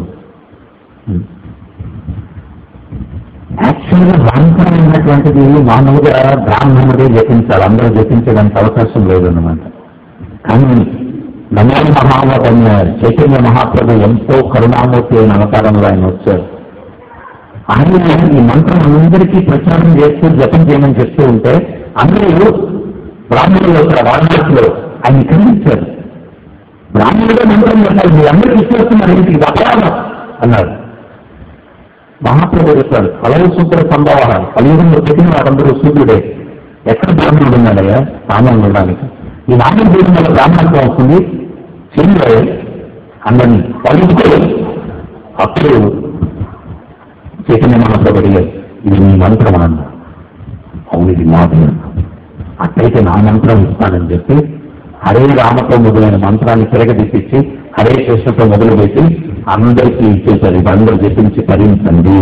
యాక్చువల్గా బ్రాహ్మణమైనటువంటిది మామూలుగా బ్రాహ్మణుడే జపించాలి అందరూ జపించడానికి అవకాశం లేదన్నమాట కానీ నమోని మహావతన్న చైతన్య మహాప్రభు ఎంతో కరుణామూర్తి అయిన అవతారంలో ఆయన వచ్చారు ఆయన ఈ మంత్రం అందరికీ ప్రచారం చేస్తూ జపం చేయమని చెప్తూ ఉంటే అందరూ బ్రాహ్మణులు ఇక్కడ వారణాసిలో ఆయన ఖండించారు బ్రాహ్మణుడే మంత్రం చెప్పాలి మీరు అందరికీ ఇచ్చేస్తున్నారు ఇంటికి అపరాధం అన్నారు మహాప్రభు చెప్పాడు కలవ సూత్ర సంభవ కలియుగంలో పెట్టిన వారందరూ సూర్యుడే ఎక్కడ బ్రాహ్మణుడు ఉన్నాడయ్యా సామాన్యుడు ఉండడానికి ఈ నామం చేయడం వల్ల బ్రాహ్మణత్వం వస్తుంది చెల్లి అందరినీ పలుకోలేదు అప్పుడు చైతన్య మహాప్రభు అడిగారు ఇది నీ మంత్రం అన్న అవును ఇది మాది అట్లయితే నా మంత్రం ఇస్తానని చెప్పి హరే రామతో మొదలైన మంత్రాన్ని తిరగదీపించి హరే కృష్ణతో మొదలుపెట్టి అందరికీ ఇచ్చేసారు ఇది అందరూ జపించి తరించండి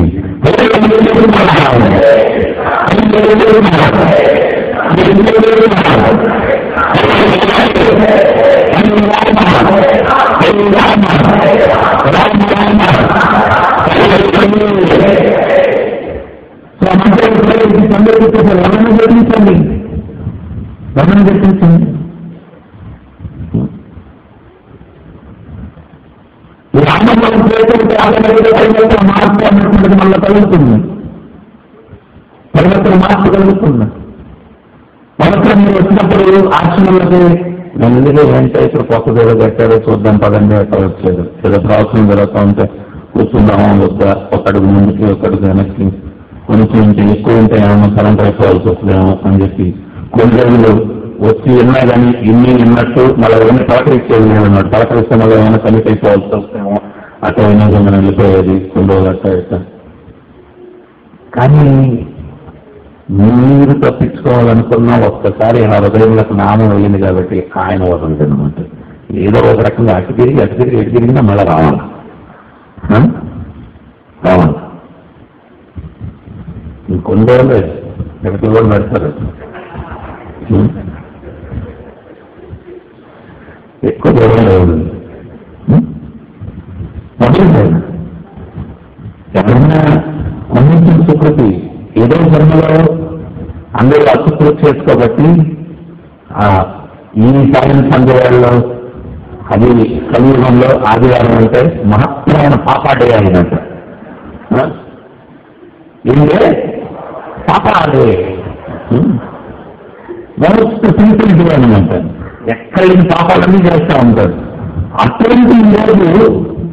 ఎవరైనా జపించండి ఎవరైనా జపించండి ఈ రామబలం చేస్తుంటే ఆటోమేటిక్గా మార్పు అన్నటువంటిది మళ్ళీ కలుగుతుంది పరివర్తన మార్పు కలుగుతుంది పవిత్రం మీరు వచ్చినప్పుడు ఆశ్రమంలోకి నెమ్మదిగా ఏంటో ఇప్పుడు కొత్త ఏదో పెట్టారో చూద్దాం పదండి అక్కడ వచ్చేది ఏదో ప్రవచనం జరుగుతూ ఉంటే కూర్చుందామా వద్దా ఒక అడుగు ముందుకి ఒక అడుగు వెనక్కి కొంచెం ఇంటి ఎక్కువ ఉంటే ఏమన్నా కరెంట్ అయిపోవాల్సి వస్తుందేమో అని చెప్పి కొన్ని రోజులు వచ్చి విన్నా కానీ ఇన్ని విన్నట్టు మళ్ళీ ఏమైనా పలకరించేది లేదన్నాడు పలకరిస్తే మళ్ళీ ఏమైనా కమిట్ అయిపోవాల్సి వస్తేమో అట్లా అయినా మనం వెళ్ళిపోయేది కొన్ని రోజులు అట్లా ఇట్లా కానీ మీరు తప్పించుకోవాలనుకున్న ఒక్కసారి ఆ హృదయంలోకి నామం వెళ్ళింది కాబట్టి ఆయన వదలదు అనమాట ఏదో ఒక రకంగా అటు తిరిగి అటు తిరిగి ఎటు తిరిగినా మళ్ళీ రావాలి ఆ? రావాలి ఇంకొన్ని రోజులే ఎక్కడికి కూడా పెడతారు ఉం? ఎవరు మొదలు ఎవరైనా మన్నించిన సుకృతి ఏదో జన్మలో అందరూ అసుకృతి చేసుకోబట్టి ఆ ఈ సాయం సంధ్యవేళలో అది కలియుగంలో ఆదివారం అంటే మహత్తరమైన పాపాడే అయినట్టు ఏంటే పాపాడే మోస్ట్ సింపుల్ అనమాట ఎక్కడ లేని పాపాలన్నీ చేస్తూ ఉంటారు అటువంటి ఈరోజు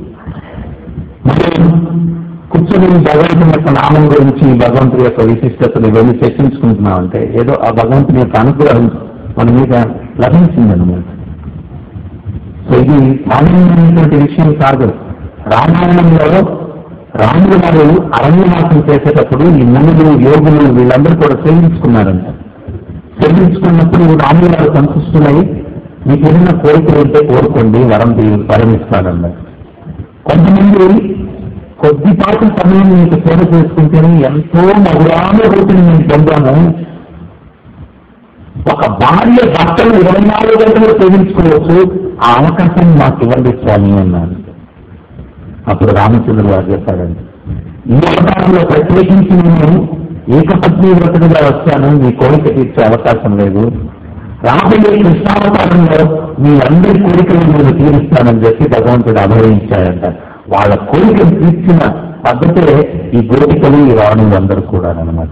మనం కూర్చొని భగవంతుని యొక్క నామం గురించి భగవంతుడి యొక్క విశిష్టతను ఇవన్నీ చర్చించుకుంటున్నామంటే ఏదో ఆ భగవంతుని యొక్క అనుగ్రహం మన మీద లభించిందన్నమాట సో ఇది సామాన్యమైనటువంటి విషయం కాదు రామాయణంలో రాముడు వారు అరణ్యవాసం చేసేటప్పుడు ఈ మునులు యోగులు వీళ్ళందరూ కూడా సేవించుకున్నారంట సేవించుకున్నప్పుడు రాముడు వారు సంతుష్టులై మీకు ఏదైనా కోరికలు ఉంటే కోరుకోండి వరం తీ- వరం ఇస్తాడన్నారు కొంతమంది కొద్దిపాటి సమయం మీకు సేవ చేసుకుంటేనే ఎంతో మధురానుభూతిని మేము పొందాము ఒక భార్య భర్తను ఇరవై నాలుగు గంటలు సేవించుకోవచ్చు ఆ అవకాశం మాకు ఇవ్వండి స్వామి అన్నాను అప్పుడు రామచంద్రుడు వారు చెప్పారండి ఈ అవతారంలో ప్రత్యేకించి నేను ఏకపత్ని వ్రతుడుగా వచ్చాను మీ కోరిక తీర్చే అవకాశం లేదు రాబోయే కృష్ణావతారంలో మీ అందరి కోరికలు నేను తీరుస్తానని చెప్పి భగవంతుడు అభయించాడంట వాళ్ళ కోరికలు తీర్చిన పద్ధతే ఈ గోపికలు ఈ రావణులు అందరూ కూడా అనమాట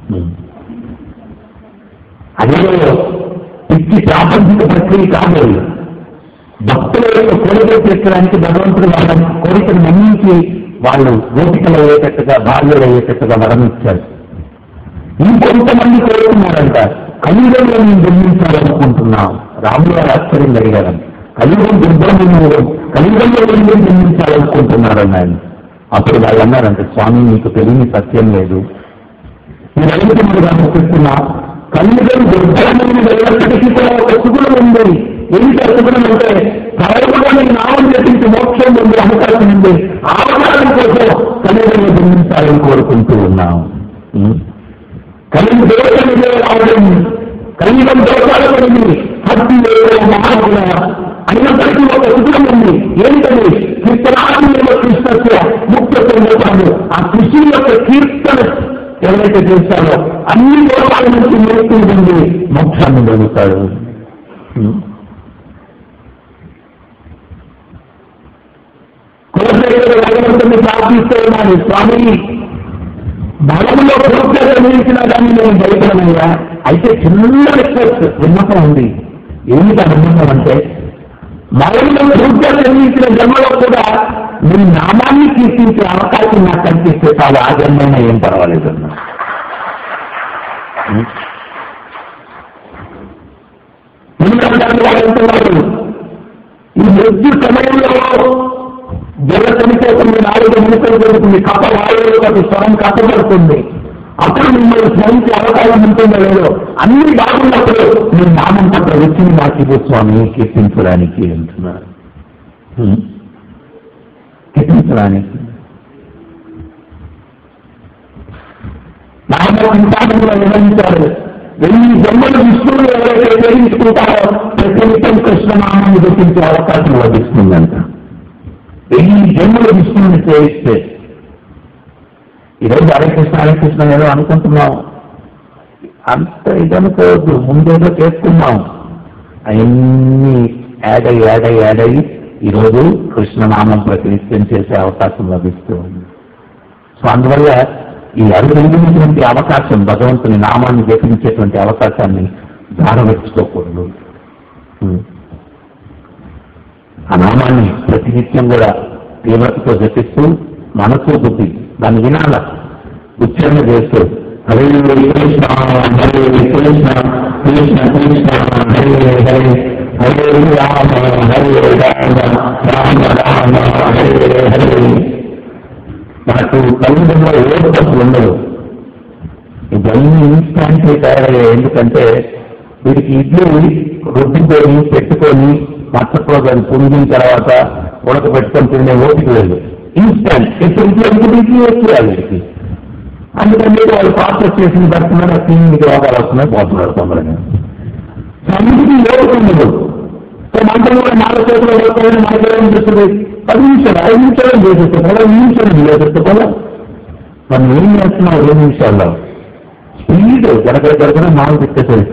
అదే పిచ్చి ప్రాపంచిక ప్రక్రియ కాదు భక్తుల యొక్క కోరికలు తీర్చడానికి భగవంతుడు వాళ్ళ కోరికను మన్నించి వాళ్ళు గోపికలు అయ్యేటట్టుగా భార్యలు అయ్యేటట్టుగా వరం ఇచ్చారు ఇంకొంతమంది కోరుకున్నారంట కలియుగంలో మేము జన్మించాలనుకుంటున్నాం రాములు గారు ఆశ్చర్యం అడిగారు కలియుగం దుర్గం కలియుగంలో ఎందుకు జన్మించాలనుకుంటున్నారని ఆయన అప్పుడు వాళ్ళు అన్నారంటే స్వామి మీకు తెలియని సత్యం లేదు ఈ రైతు చెప్తున్నా కలియుగం దుర్గమైన వెళ్ళప్పటికీ కూడా ఒక సుగుణం ఉంది ఏంటి ఆ సుగుణం అంటే సర్వగా నామం చెప్పించి మోక్షం ఉంది అవకాశం ఉంది ఆ అవకాశం కోసం కలియుగంలో జన్మించాలని కోరుకుంటూ ఉన్నాం ఉం? కలిగి దోషం రావడం కలిగం దోషాలు పడింది భక్తి మహాత్మ అయినప్పటికీ ఒక సుఖం ఉంది ఏంటది కీర్తనాత్మీయ కృష్ణ ముక్త పొందుతాడు ఆ కృష్ణుని యొక్క కీర్తన ఎవరైతే చేస్తాడో అన్ని దోషాల నుంచి ముక్తి పొంది మోక్షాన్ని పొందుతాడు కులశేఖర భగవంతుని ప్రార్థిస్తూ ఉన్నాడు స్వామి బలంలో పూర్తిగా నిర్మించినా కానీ నేను భయపడనయ్యా అయితే చిన్న రిక్వెస్ట్ విన్నపం ఉంది ఏమిటి ఆ విన్నపం అంటే మరణంలో పూర్తిగా నిర్మించిన జన్మలో కూడా మీ నామాన్ని కీర్తించే అవకాశం నాకు కనిపిస్తే చాలు ఆ జన్మైనా ఏం పర్వాలేదు అన్నా ఎందుకంటే వాళ్ళు అంటున్నారు ఈ మృత్యు సమయంలో జల చనిపోతుంది నాలుగు నిమిషాలు జరుగుతుంది కప్ప వాయువులకు స్వరం కప్పబడుతుంది అప్పుడు మిమ్మల్ని స్మరించే అవకాశం ఉంటుందో లేదో అన్ని బాగున్నప్పుడు మీ నామం పట్ల రుచిని నాకు స్వామి కీర్తించడానికి అంటున్నారు హ్మ్. కీర్తించడానికి నామం సంపాదనలో నిర్వహించారు వెయ్యి జన్మలు విష్ణువులు ఎవరైతే ఉపయోగించుకుంటారో ప్రతి నిత్యం కృష్ణనామాన్ని గుర్తించే అవకాశం లభిస్తుందంట వెయ్యి జన్మలు విష్ణువుని సేవిస్తే ఈరోజు హరే కృష్ణ హరే కృష్ణ ఏదో అనుకుంటున్నాం అంత ఇదనుకోవద్దు ముందేదో చేసుకున్నాం అవన్నీ యాడ్ అయ్యి యాడ్ అయ్యి యాడ్ అయ్యి ఈరోజు కృష్ణనామం ప్రతినిత్యం చేసే అవకాశం లభిస్తూ ఉంది సో అందువల్ల ఈ అరుదైనటువంటి అవకాశం భగవంతుని నామాన్ని జపించేటువంటి అవకాశాన్ని దారవెచ్చుకోకూడదు ఉం. ఆ నామాన్ని ప్రతినిత్యం కూడా తీవ్రతతో జపిస్తూ మనసు బుద్ధి దాన్ని వినాల ఉచ్చారణ చేస్తూ హరే కృష్ణ హరే కృష్ణ కృష్ణ కృష్ణ హరే హరే హరే రామ హరే రామ రామ రామ హరే హరే మనకు కలియుగంలో ఏ తప్పులు ఉండదు ఇవన్నీ ఇన్స్టాంట్ తయారయ్యాయి ఎందుకంటే వీరికి ఇడ్లీ రుద్దుకొని పెట్టుకొని మచ్చట్లో దాన్ని పుంగిన తర్వాత ఉడకబెట్టుకొని తినే ఓపిక లేదు ఇన్స్టాంట్ ఎప్పుడు ఇంట్లో ఇంటికి ఇడ్లీ వచ్చేయాలి వీరికి అందుకని మీరు వాళ్ళు ప్రాసెస్ చేసిన పెడుతున్నారు తిని రోగాలు వస్తున్నాయి పోతున్నారు తొందరగా సో అన్నిటికీ ఓపిక ఉండదు మంటలు కూడా నాలుగు చేతులు పడుకోవాలి మనకి ఏమనిపిస్తుంది పది నిమిషాలు ఐదు నిమిషాలు చేసేస్తాం కదా ఐదు నిమిషాలు చేసేస్తాం కదా మనం ఏం చేస్తున్నాం ఐదు నిమిషాల్లో స్పీడ్ జరగ జరగడం నాలుగు తిప్పేసేది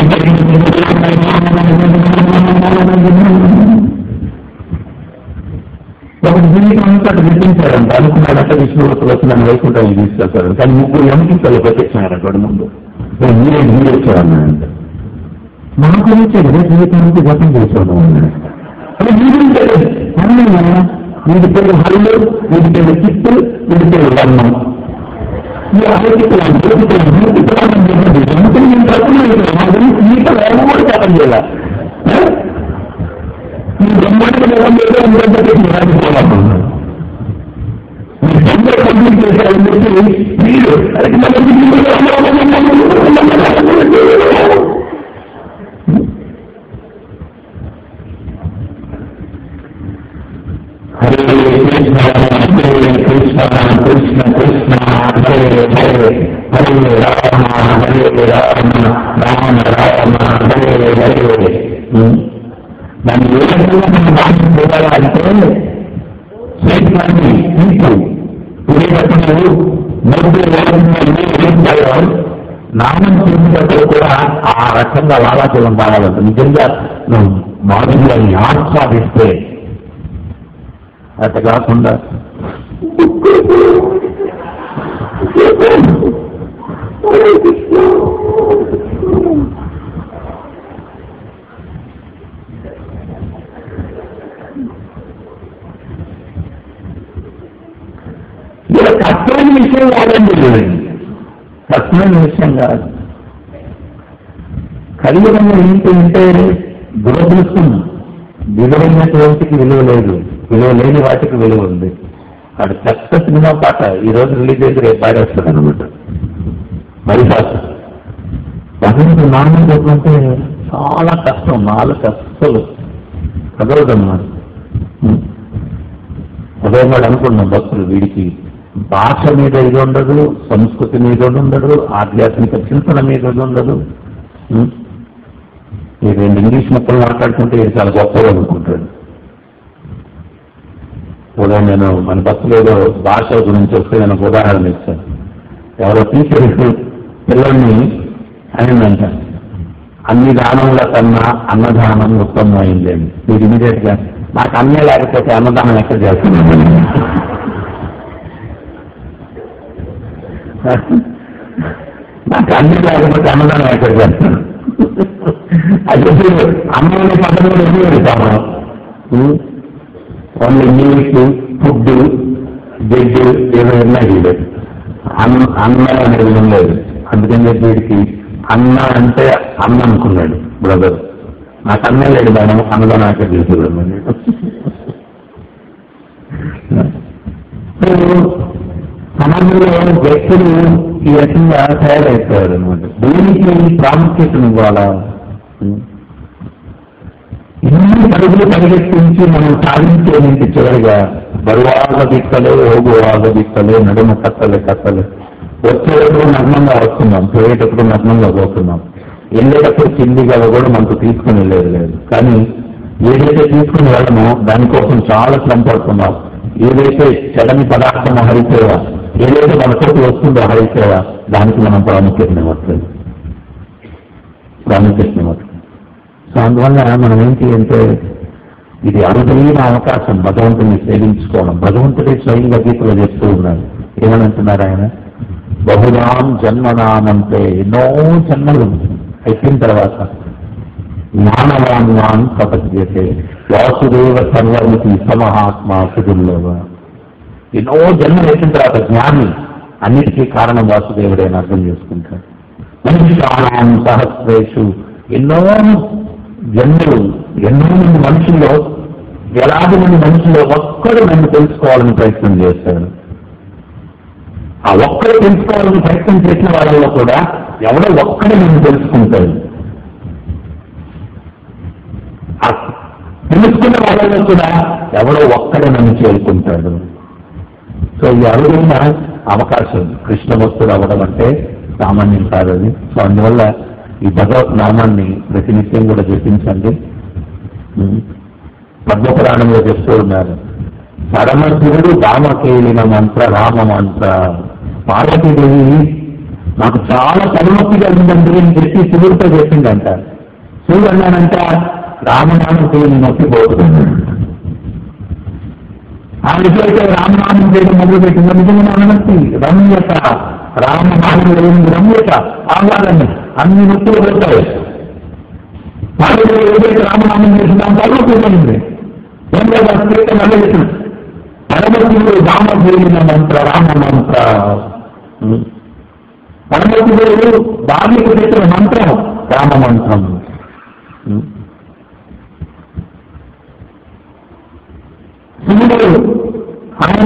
ఒక జీవితం అంతా అక్కడ విధించారంట అనుకున్నాడంటే విష్ణువులకు వచ్చి నన్ను వైకుంఠం తీసుకెళ్తారు కానీ ముగ్గురు ఎంపికలు పెట్టేసినారంట వాడి ముందు నేను మీరే మీరు వచ్చారన్నాడంట మా గురించి కదా జీవితానికి గతం చేసాడు అంటే మీ గురించి అవునయ్యా వీడి పేరు హల్లు వీడి పేరు చిత్తు వీడి పేరు వర్ణం ఈ అలౌకికలను జ్యోతికలను భూతికలను చెప్పండి అంటే నేను తప్పులేదు మా గురించి మీతో ఎవరు కూడా చెప్పడం చేయాల మీ బ్రహ్మాండ ఎవరు లేదో అందరితో పెట్టి రాజుకోవాలి మీ అందరూ కంప్లీట్ చేశారని చెప్పి మీరు అది హరే కృష్ణ హరే కృష్ణ కృష్ణ కృష్ణ హరే హరే హరే రామ హరే రామ రామ రామ హరే హరే దాన్ని ఏ రకంగా మనం నాశనం చేయాలంటే చేతులన్నీ తీసు పురేటప్పుడు నోటి వేసుకుంటాయో నామం చేసినప్పుడు కూడా ఆ రకంగా లాలాచలం కావాలంట నిజంగా నువ్వు మాధుర్యాన్ని ఆస్వాదిస్తే అట్లా కాకుండా ఇది కష్టమైన విషయం కాదండి ఇది. కష్టమైన విషయం కాదు కలియుగంలో ఏంటి అంటే దురదృష్టం విలువైనటువంటికి విలువ లేదు విలువ లేని వాటికి విలువ ఉంది అక్కడ చెత్త సినిమా పాట ఈ రోజు రిలీజ్ అయితే రేపు పాడేస్తుంది అనమాట మరి పాట భగవంతుడు నామం చెప్పంటే చాలా కష్టం నాలుగు కష్టాలు చదవదన్నమాట అదే వాడు అనుకున్నాం భక్తులు వీడికి భాష మీద ఇది ఉండదు సంస్కృతి మీద ఇది ఉండదు ఆధ్యాత్మిక చింతన మీద ఇది ఉండదు ఉం? ఈ రెండు ఇంగ్లీష్ మొక్కలు మాట్లాడుకుంటే ఇది చాలా గొప్పగా అనుకుంటాడు ఉదయం నేను మన భక్తులు ఏదో భాష గురించి వస్తే నేను ఒక ఉదాహరణ ఇస్తాను ఎవరో టీచర్ పిల్లల్ని అయిందంట అన్ని దానముల కన్నా అన్నదానం ఉత్తమమైంది అని మీరు ఇమీడియట్ గా నాకు అన్నే లేకపోతే అన్నదానం ఎక్కడ చేస్తున్నాను నాకు అన్ని లేకపోతే అన్నదానం ఎక్కడ చేస్తాను అది అన్నమైన పదమూడు ఎందుకు పెడతాము ఓన్లీ మీట్ ఫుడ్ బెడ్ ఏదో ఉన్నాయి లేదు అన్న అన్న అనేది ఏం లేదు అందుకని చెప్పి వీడికి అన్న అంటే అన్న అనుకున్నాడు బ్రదర్ నాకు అన్నే లేడు మేడం అన్నదానం ఎక్కడ తీసుకున్నాడు సమాజంలో వ్యక్తులు ఈ రకంగా తయారైపోయారు అనమాట దేనికి ప్రాముఖ్యతను ఇవ్వాలా ఇన్ని పరుగులు పరిగెత్తించి మనం సాధించేది చివరిగా బరువాగ దిక్కలే ఓగువాగ దిక్కలే నడుమ కత్తలే కత్తలే వచ్చేటప్పుడు నగ్నంగా వస్తున్నాం పోయేటప్పుడు నగ్నంగా పోతున్నాం వెళ్ళేటప్పుడు కింది గల కూడా మనకు తీసుకుని వెళ్ళేది లేదు కానీ ఏదైతే తీసుకుని వెళ్ళమో దానికోసం చాలా శ్రమ పడుతున్నాం ఏదైతే చెడని పదార్థం హరిసేవ ఏదైతే మనతోటి వస్తుందో హరిసేవ దానికి మనం ప్రాముఖ్యత ఇవ్వట్లేదు ప్రాముఖ్యత ఇవ్వట్లేదు సో అందువల్ల మనం ఏంటి అంటే ఇది అరుదైన అవకాశం భగవంతుని సేవించుకోవడం భగవంతుడే స్వయంగా గీతలో చెప్తూ ఉన్నారు ఏమని అంటున్నారు ఆయన బహుళాం జన్మనామంటే ఎన్నో జన్మలు అయిపోయిన తర్వాత జ్ఞానవాన్వాన్ తపస్యతే వాసుదేవ సర్వమితి సమహాత్మ సుదుర్లభ ఎన్నో జన్మలు అయిన తర్వాత జ్ఞాని అన్నిటికీ కారణం వాసుదేవుడే అని అర్థం చేసుకుంటాడు మనుష్యానాం సహస్రేషు ఎన్నో జన్మలు ఎన్నో మంది మనుషుల్లో వేలాది మంది మనుషుల్లో ఒక్కడు నన్ను తెలుసుకోవాలని ప్రయత్నం చేస్తాడు ఆ ఒక్కడు తెలుసుకోవాలని ప్రయత్నం చేసిన వాళ్ళలో కూడా ఎవడో ఒక్కడే నన్ను తెలుసుకుంటాడు ఆ తెలుసుకున్న వాళ్ళలో కూడా ఎవడో ఒక్కడే నన్ను చేరుకుంటాడు సో ఈ అరుదైన అవకాశం కృష్ణభక్తుడు అవ్వడం అంటే సామాన్యం కాదు అది సో అందువల్ల ఈ భగవత్ నామాన్ని ప్రతినిత్యం కూడా జపించండి పద్మపురాణంలో చెప్తూ ఉన్నారు పరమశివుడు రామకేలిన మంత్ర రామ మంత్ర పార్వతీదేవి నాకు చాలా తలనొప్పి కలిగిందండి అని చెప్పి శివుడితో చెప్పిందంట శివుడు అన్నానంట రామనామం చేయని నొప్పి పోతుంది ఆ విషయమైతే రామనామం చేయడం మొదలు పెట్టిందో నిజంగా అనవచ్చి రమ్యత రామనామం లేని రమ్యత ఆహ్లాదాన్ని అన్ని నొప్పులు పెడతాయి పార్వతి ఏదైతే రామనామం చేసిందో దాంట్లో కూర్చొనింది ఏం లేదా స్త్రీతో మళ్ళీ చేసిన పరమశివుడు రామ చేరిన మంత్ర రామ మంత్ర పరమశివుడు బాధ్యత చేసిన మంత్రం రామ మంత్రం శివుడు ఆయన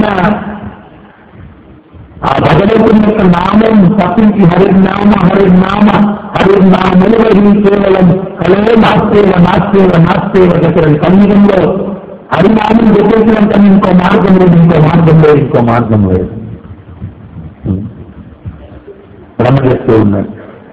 ఆ భగవంతుని యొక్క నామం తప్పించి హరినామ హరినామ హరినామని కేవలం కలే నాస్తేవ నాస్తేవ నాస్తేవ దగ్గర కలియుగంలో హరినామం చెప్పేసినంత ఇంకో మార్గం లేదు ఇంకో మార్గం లేదు ఇంకో మార్గం లేదు భ్రమ చేస్తూ ఉన్నాడు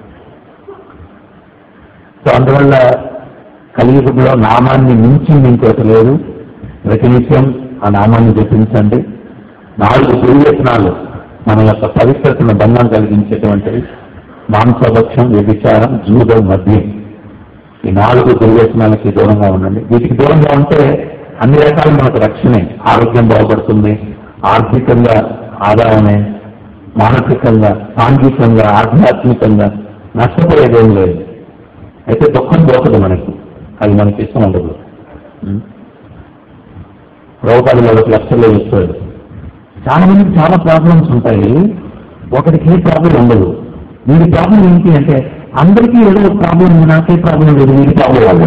సో అందువల్ల కలియుగంలో నామాన్ని మించింది ఇంకోటి లేదు ప్రతి నిత్యం ఆ నామాన్ని జపించండి నాలుగు దుర్వ్యసనాలు మన యొక్క పవిత్రతను బంధం కలిగించేటువంటివి మాంసభక్షం వ్యభిచారం జూదం మద్యం ఈ నాలుగు దుర్వ్యసనాలకి దూరంగా ఉండండి వీటికి దూరంగా ఉంటే అన్ని రకాల మనకు రక్షణే ఆరోగ్యం బాగుపడుతుంది ఆర్థికంగా ఆదాయమే మానసికంగా సాంఘికంగా ఆధ్యాత్మికంగా నష్టపోయేదేం లేదు అయితే దుఃఖం పోతుంది మనకి అది మనకి ఇష్టం ఉండదు ఉం? రూపాయలు వాళ్ళకి లక్షల్లో ఇస్తాడు చాలా మందికి చాలా ప్రాబ్లమ్స్ ఉంటాయి ఒకరికి ఏ ప్రాబ్లం ఉండదు వీడి ప్రాబ్లం ఏంటి అంటే అందరికీ ఏదో ఒక ప్రాబ్లం ఉంది నాకే ప్రాబ్లం లేదు వీడి ప్రాబ్లం వాళ్ళు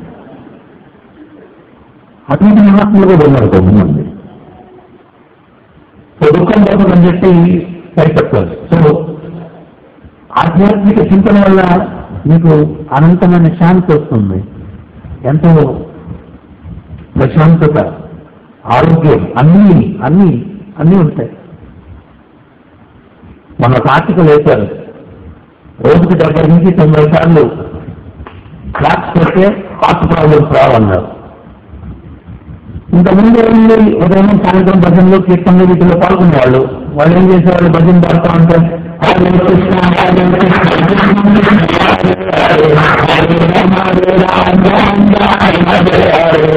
అటువంటి మహాత్ములు కూడా ఉన్నారు కొంతమంది సో దుఃఖం పోతుందని చెప్పి సరిపెట్టాలి సో ఆధ్యాత్మిక చింతన వల్ల మీకు అనంతమైన శాంతి వస్తుంది ఎంతో ప్రశాంతత ఆరోగ్యం అన్ని అన్ని అన్నీ ఉంటాయి మన కార్తీక వేశారు రోజుకి డెబ్బై నుంచి తొంభై సార్లు క్లాప్స్ పెడితే హార్ట్ ప్రాబ్లమ్స్ రావన్నారు ఇంతకుముందు ఏముంది ఉదయం సాయంత్రం భజనలో కీర్తనలు వీటిలో పాల్గొనేవాళ్ళు వాళ్ళు ఏం చేసేవాళ్ళు భజన పాడుతూ ఉంటే హరే కృష్ణ హరే కృష్ణ హరే రామ హరే రామ రామ హరే హరే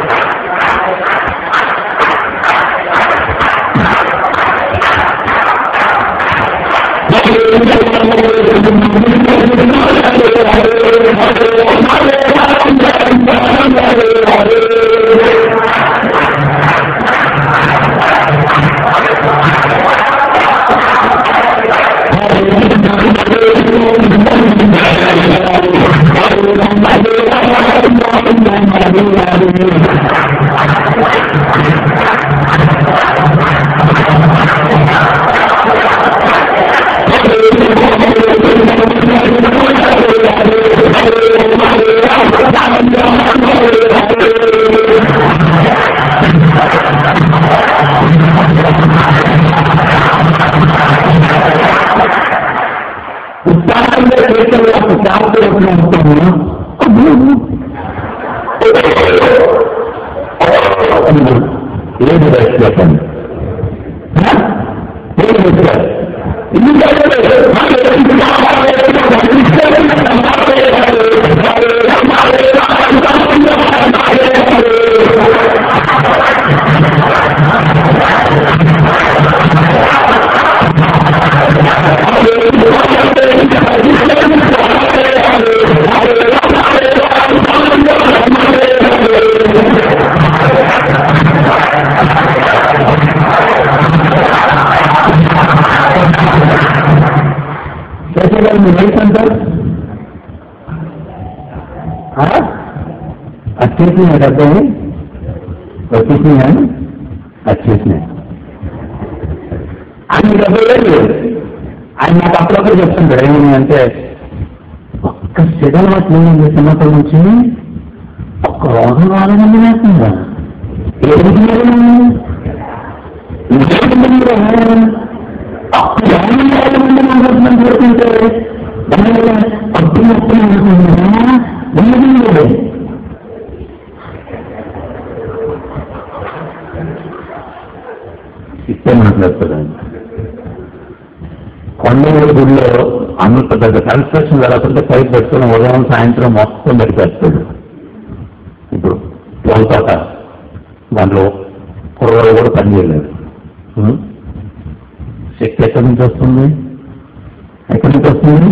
ఉత్సాహంగా చేసే ఒక శాంతి వచ్చినప్పుడు ఏది రెస్పెక్ట్ ఏది రెస్పెక్ట్ చేసేవాళ్ళు మీ వయసు అంటారు వచ్చేసినాయి డబ్బు వచ్చేసినాయి వచ్చేసినాయి ఆయన డబ్బు లేదు ఆయన నాకు అప్పుడప్పుడు చెప్తుంటాడు ఏమని అంటే ఒక్క సెకండ్ వాటి నేను చిన్నప్పటి నుంచి ఒక్క రోజు నాలుగు మంది వేస్తుందా ఏది పెడుతుంటే దానివల్ల పొద్దున్న వస్తుంది కొండమూరు గుడిలో అంత పెద్ద కన్స్ట్రక్షన్ జరుగుతుంటే పైకి పెట్టుకుని ఉదయం సాయంత్రం మొత్తం పెట్టుకొస్తాడు ఇప్పుడు పొలతోట దాంట్లో కుర్రవాళ్ళు కూడా పనిచేయలేదు ఉం? శక్తి ఎక్కడి నుంచి వస్తుంది ఎక్కడి నుంచి వస్తుంది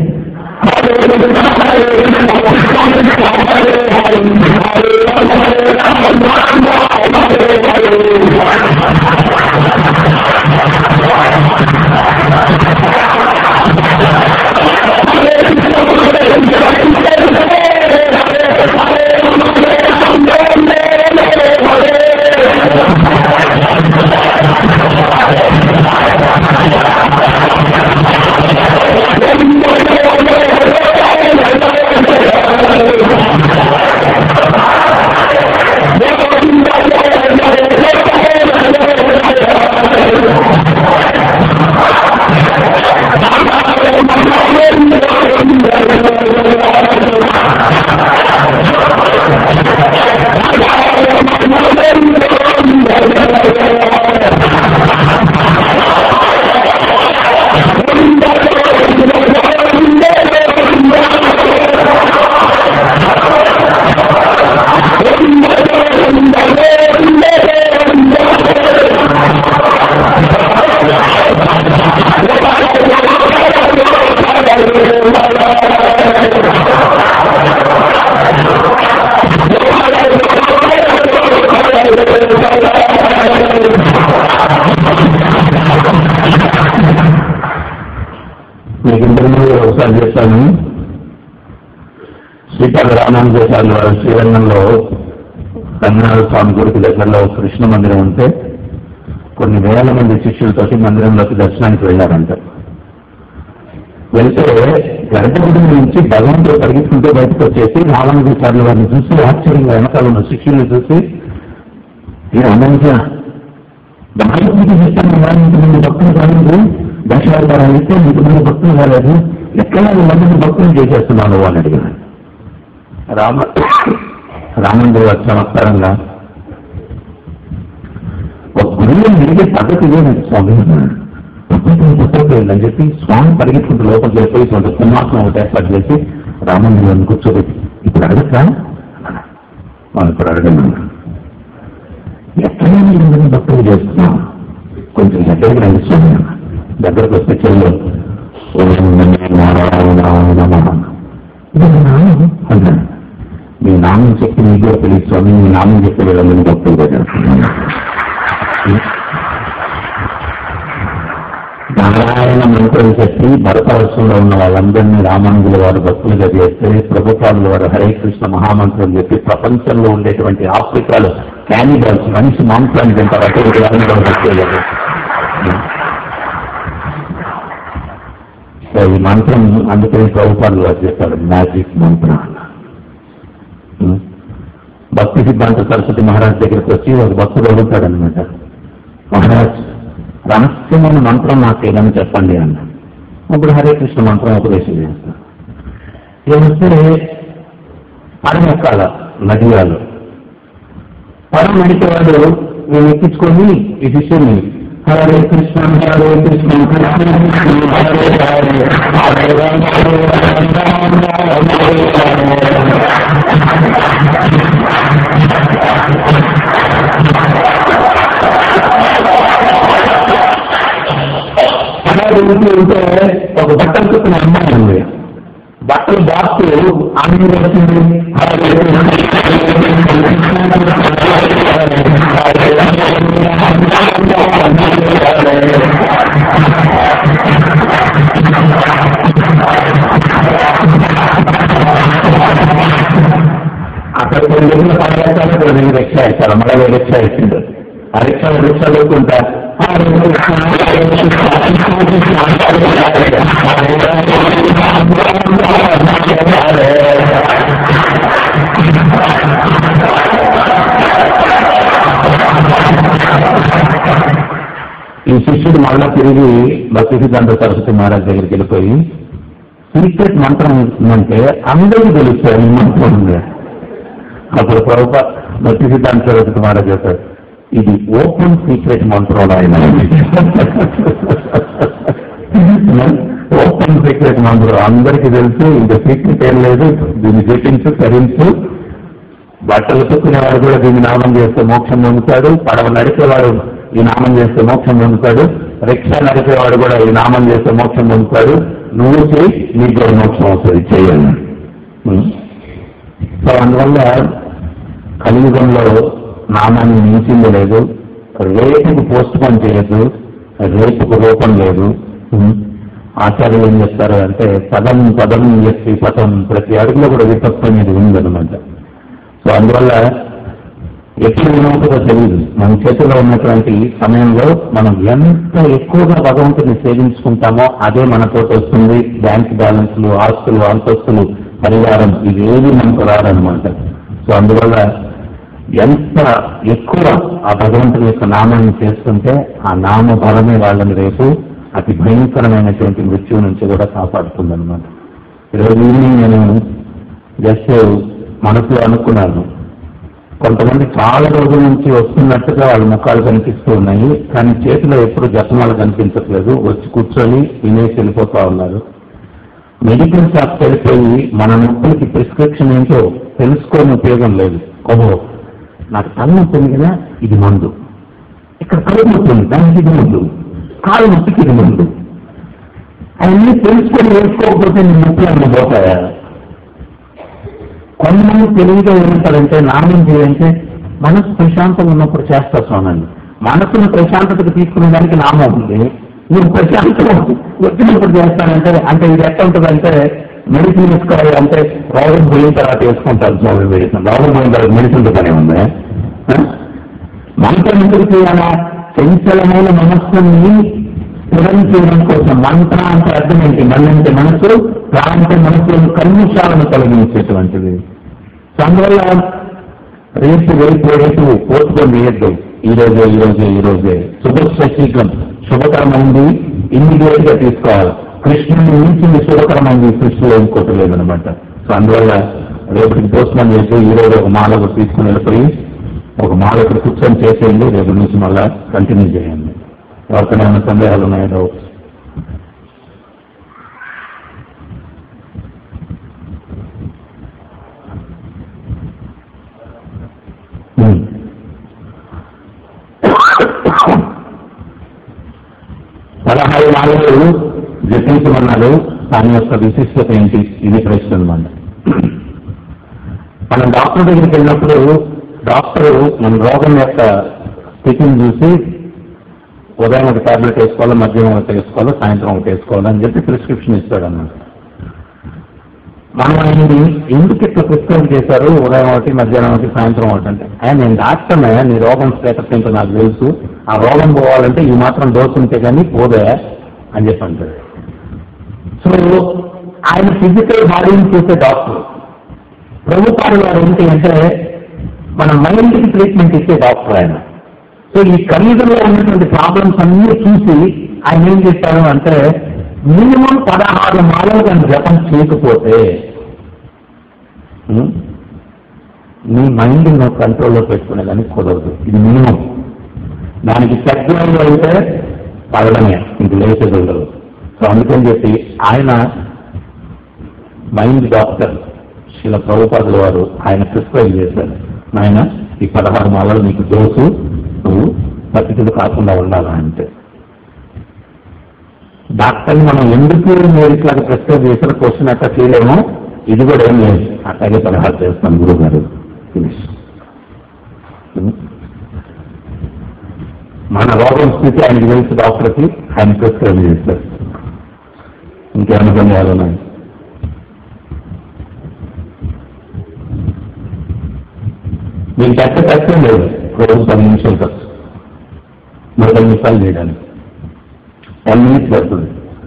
మీకు ఇంతకుముందు ఒకసారి చేశాను శ్రీకాళ రామానుజాచార్యుల వారి శ్రీరంగంలో రంగనాథ స్వామి గుడికి దగ్గరలో కృష్ణ మందిరం ఉంటే కొన్ని వేల మంది శిష్యులతోటి మందిరంలోకి దర్శనానికి వెళ్ళారంట వెళ్తే గర్భగుడి నుంచి భగవంతుడు పరిగెత్తుకుంటూ బయటకు వచ్చేసి రామానుజాచార్యుల వారిని చూసి ఆశ్చర్యంగా వెనకాల ఉన్న శిష్యుల్ని చూసి ఈ రామానుజ భారతీయ చేస్తాను ఇంతమంది భక్తులు కాలేదు దశావతారాలు ఇస్తే ఇంతమంది భక్తులు కాలేదు ఎక్కడ మంది భక్తులు చేసేస్తున్నాను అని అడిగాను రామ రామందేవ చమత్కారంగా ఒక గురువు నిలిగే పద్ధతి ఇదేనండి స్వామి పద్ధతి పుట్టకపోయిందని చెప్పి స్వామి పరిగెత్తుకుంటూ లోపలికి వెళ్ళిపోయి కొంత సింహాసనం ఒకటి ఏర్పాటు చేసి రామందేవాన్ని కూర్చోబెట్టి ఇప్పుడు అడగచ్చా మనం ఇప్పుడు అడగను ఎక్కడైనా ఇందులో భక్తులు చేస్తున్నాం కొంచెం దగ్గరికి రండి స్వామి దగ్గరకు వస్తే చెల్లు ఓం నమో నారాయణాయ నమః. ఇది మీ నామం అన్నాడు మీ నామం చెప్పి మీకే తెలియదు స్వామి మీ నామం చెప్పి వీళ్ళందరినీ భక్తులుగా చేస్తున్నాను నారాయణ మంత్రం చెప్పి భరతవర్షంలో ఉన్న వాళ్ళందరినీ రామానుజుల వారు భక్తులుగా చేస్తే ప్రభుత్వాదుల వారు హరే కృష్ణ మహామంత్రం చెప్పి ప్రపంచంలో ఉండేటువంటి ఆఫ్రికాలో క్యానిబల్స్ మనిషి మాంసాన్ని తింటారు అటువంటి వాళ్ళని కూడా భక్తులుగా చేస్తారు. సో ఈ మంత్రం అందుకని ప్రభుత్వాలు వారు చెప్పారు మ్యాజిక్ మంత్రం ఉం? భక్తి సిద్ధాంత సరస్వతి మహారాజ్ దగ్గరికి వచ్చి ఒక భక్తుడు అడుగుతాడనమాట మహారాజ్ రహస్యమైన మంత్రం నాకు ఏదైనా చెప్పండి అన్న అప్పుడు హరే కృష్ణ మంత్రం ఉపదేశం చేస్తాను ఏమంటే పడమ ఎక్కాల నదియాలు పడమ నడిచేవాడు నేను ఎక్కించుకొని ఈ శిష్యుని హరే కృష్ణ హరే కృష్ణ కృష్ణ కృష్ణ హరే హరే హరే రామ హరే రామ రామ రామ హరే హరే అలా వెళ్తూ ఉంటే ఒక బట్టలు కుట్టిన అమ్మాయి ఉంది బట్టలు బాక్స్ ఆమె వచ్చింది అక్కడ కొన్ని రోజులు పనిచేస్తాను ఇక్కడ నేను రిక్షా ఇచ్చాను మళ్ళీ వేరే రిక్షా ఇచ్చిండు ఆ రిక్షా రిక్షా లేకుంటా ఈ శిష్యుడు మళ్ళా తిరిగి భక్తి సిద్ధాంత సరస్వతి మహారాజ్ దగ్గరికి వెళ్ళిపోయి సీక్రెట్ మంత్రం ఏంటంటే అందరికీ తెలుస్తుంది ఈ మంత్రం ఉంది అప్పుడు ప్రభుత్వ భక్తి సిద్ధాంత సరస్వతి మహారాజ్ చెప్పారు ఇది ఓపెన్ సీక్రెట్ మంత్రం ఆయన ఓపెన్ సీక్రెట్ మందులు అందరికీ తెలుసు ఇంకా సీక్రెట్ ఏం లేదు దీన్ని జపించు తరించు బట్టలు తుక్కునేవాడు కూడా దీన్ని నామం చేస్తే మోక్షం పొందుతాడు పడవ నడిపేవాడు ఈ నామం చేస్తే మోక్షం పొందుతాడు రిక్షా నడిపేవాడు కూడా ఈ నామం చేస్తే మోక్షం పొందుతాడు నువ్వు చేయి నీకు కూడా మోక్షం వస్తుంది చేయండి సో అందువల్ల కలియుగంలో నామాన్ని మించింది లేదు రేపుకు పోస్ట్ పోన్ చేయొద్దు రేపుకు రూపం లేదు ఉం. ఆచార్యులు ఏం చెప్తారు అంటే పదం పదం చెప్పి పదం ప్రతి అడుగులో కూడా విపత్తు అనేది ఉందన్నమాట సో అందువల్ల ఎప్పుడు ఏమవుతుందో తెలియదు మన చేతిలో ఉన్నటువంటి సమయంలో మనం ఎంత ఎక్కువగా భగవంతుని సేవించుకుంటామో అదే మనతో వస్తుంది బ్యాంక్ బ్యాలెన్స్లు ఆస్తులు అంతస్తులు పరివారం ఇవేవి మనకు రాదనమాట సో అందువల్ల ఎంత ఎక్కువ ఆ భగవంతుని యొక్క నామాన్ని చేసుకుంటే ఆ నామ బలమే వాళ్ళని రేపు అతి భయంకరమైనటువంటి మృత్యువు నుంచి కూడా కాపాడుతుందన్నమాట ఈరోజు ఈవినింగ్ నేను జస్ట్ మనసులో అనుకున్నాను కొంతమంది చాలా రోజుల నుంచి వస్తున్నట్టుగా వాళ్ళ ముఖాలు కనిపిస్తూ ఉన్నాయి కానీ చేతిలో ఎప్పుడు జపమాలు కనిపించట్లేదు వచ్చి కూర్చొని వినేసి వెళ్ళిపోతా ఉన్నారు మెడికల్ షాప్ వెళ్ళిపోయి మన నొప్పులకి ప్రిస్క్రిప్షన్ ఏంటో తెలుసుకోని ఉపయోగం లేదు ఓహో నాకు తల నొప్పి ఉంది కదా ఇది మందు ఇక్కడ కడుపు నొప్పి ఉంది దానికి ఇది మందు కాలు నొప్పికి ఇది మందు అవన్నీ తెలుసుకొని వేసుకోకపోతే నీ నొప్పులు అన్న పోతాయా కొంతమంది తెలివిగా ఏమంటారంటే నామం చేయంటే మనసు ప్రశాంతంగా ఉన్నప్పుడు చేస్తా స్వామి మనసును ప్రశాంతతకు తీసుకునే దానికి నామం ఉంది నువ్వు ప్రశాంతం వచ్చినప్పుడు చేస్తానంటే అంటే ఇది ఎట్లా ఉంటుందంటే మెడిసిన్ వేసుకోవాలి అంటే రోగం పోయిన తర్వాత వేసుకుంటారు స్వామి మెడిసిన్ రోగం పోయిన తర్వాత మెడిసిన్ పని ఉంది ఆ? మంత్రం ఎందుకు చేయాలా చంచలమైన మనస్సుని స్థిరం చేయడం కోసం మంత్ర అంటే అర్థం ఏంటి మన అంటే మనసు ప్రా అంటే మనసులోని కల్ముషాలను తొలగించేటువంటిది సో అందువల్ల రేపు రేపు రేపు పోసుకొని వేయద్దు ఈ రోజే ఈ రోజే ఈ రోజే శుభ శశీకం శుభకరమైంది ఇమ్మీడియట్ గా తీసుకోవాలి కృష్ణుని మించింది శుభకరమైంది సృష్టిలో ఇంకోటి లేదనమాట సో అందువల్ల రేపటికి పోస్ట్మన్ చేసి ఈ రోజు ఒక మాల ఒకటి తీసుకుని వెళ్ళిపోయి ఒక మాల ఇక్కడ కూర్చొని చేసేయండి రేపు నుంచి మళ్ళా కంటిన్యూ చేయండి ఎవరికైనా ఏమైనా సందేహాలు ఉన్నాయో డౌట్స్ ఉమ్. పదహారు నాలుగు జపించమన్నాడు దాని యొక్క విశిష్టత ఏంటి ఇది ప్రశ్న అనమాట మనం డాక్టర్ దగ్గరికి వెళ్ళినప్పుడు డాక్టర్ మన రోగం యొక్క స్థితిని చూసి ఉదయం ఒక టాబ్లెట్ వేసుకోవాలి మధ్యాహ్నం ఒకటి వేసుకోవాలి సాయంత్రం ఒకటి వేసుకోవాలి అని చెప్పి ప్రిస్క్రిప్షన్ ఇస్తాడు అన్నమాట మనం ఆయన్ని ఎందుకు ఇట్లా ప్రిస్క్రైబ్ చేశారు ఉదయం ఒకటి మధ్యాహ్నం ఒకటి సాయంత్రం ఒకటి అంటే ఆయన నేను డాక్టర్నే నీ రోగం స్టేటస్ ఏంటో నాకు తెలుసు ఆ రోగం పోవాలంటే ఈ మాత్రం డోసు ఉంటే కానీ పోదే అని చెప్పి అంటాడు సో ఆయన ఫిజికల్ బాడీని చూసే డాక్టర్ ప్రభుత్వాలు వారు ఏంటి అంటే మన మైండ్కి ట్రీట్మెంట్ ఇచ్చే డాక్టర్ ఆయన సో ఈ కలియుగంలో ఉన్నటువంటి ప్రాబ్లమ్స్ అన్ని చూసి ఆయన ఏం చేస్తారు అంటే మినిమం పదహారు మాలలు కానీ జపం చేయకపోతే ఉం, నీ మైండ్ నువ్వు కంట్రోల్లో పెట్టుకునే దానికి కుదరదు ఇది మినిమం దానికి తగ్గిన అయితే పడడమే ఇంక లేచేది ఉండదు సో అందుకని చెప్పి ఆయన మైండ్ డాక్టర్ శిల ప్రభుపాదుల వారు ఆయన ప్రిస్క్రైబ్ చేశారు ఆయన ఈ పదహారు మాలలు నీకు దోసు నువ్వు పతితుడు కాకుండా ఉండాలా అంటే డాక్టర్ని మనం ఎందుకు మీరు ఇట్లాగా ప్రిస్క్రైబ్ చేసిన క్వశ్చన్ అట్లా చేయలేమో ఇది కూడా ఏం లేదు అట్లాగే పదహారు చేస్తాను గురువు గారు ఫినిష్ మన రోగం స్థితి ఆయనకి తెలుసు డాక్టర్కి ఆయన ప్రిస్క్రైబ్ చేస్తారు ఇంకేమైనా సందేహాలు ఉన్నాయి మీకు పెద్ద కష్టం లేదు రోజు పది నిమిషాలు ఖర్చు మరి పది నిమిషాలు చేయడానికి టెన్ మినిట్స్ పడుతుంది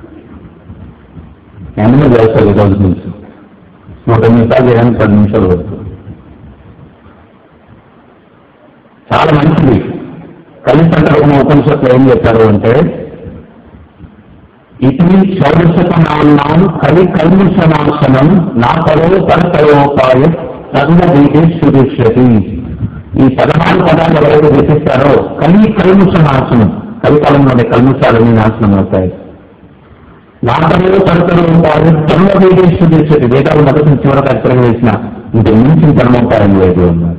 ఎంతనే చేస్తారు ఈ రోజు నుంచి నూట నిమిషాలు చేయడానికి పది నిమిషాలు పడుతుంది చాలా మంచిది కలిసంతరణ ఉపనిషత్తులు ఏం చెప్పారు అంటే ఇటు షోడశతనాన్నాం కలి కల్ముషనాశనం నా పరో పరతరోపాయ సర్వదీటే సురిష్యతి ఈ పదహారు పదాలు ఎవరైతే చెప్పిస్తారో కలి కల్ముష నాశనం కలికాలంలోని కల్ముషాలన్నీ నాశనం అవుతాయి నాటము కర్తనోపాయం ధర్మవేదేశ్వరు చేసేది వేదాలు మొదటి నుంచి చివరికి అర్థం వేసిన ఇంత మించిన ధర్మోపాయం లేదు అన్నారు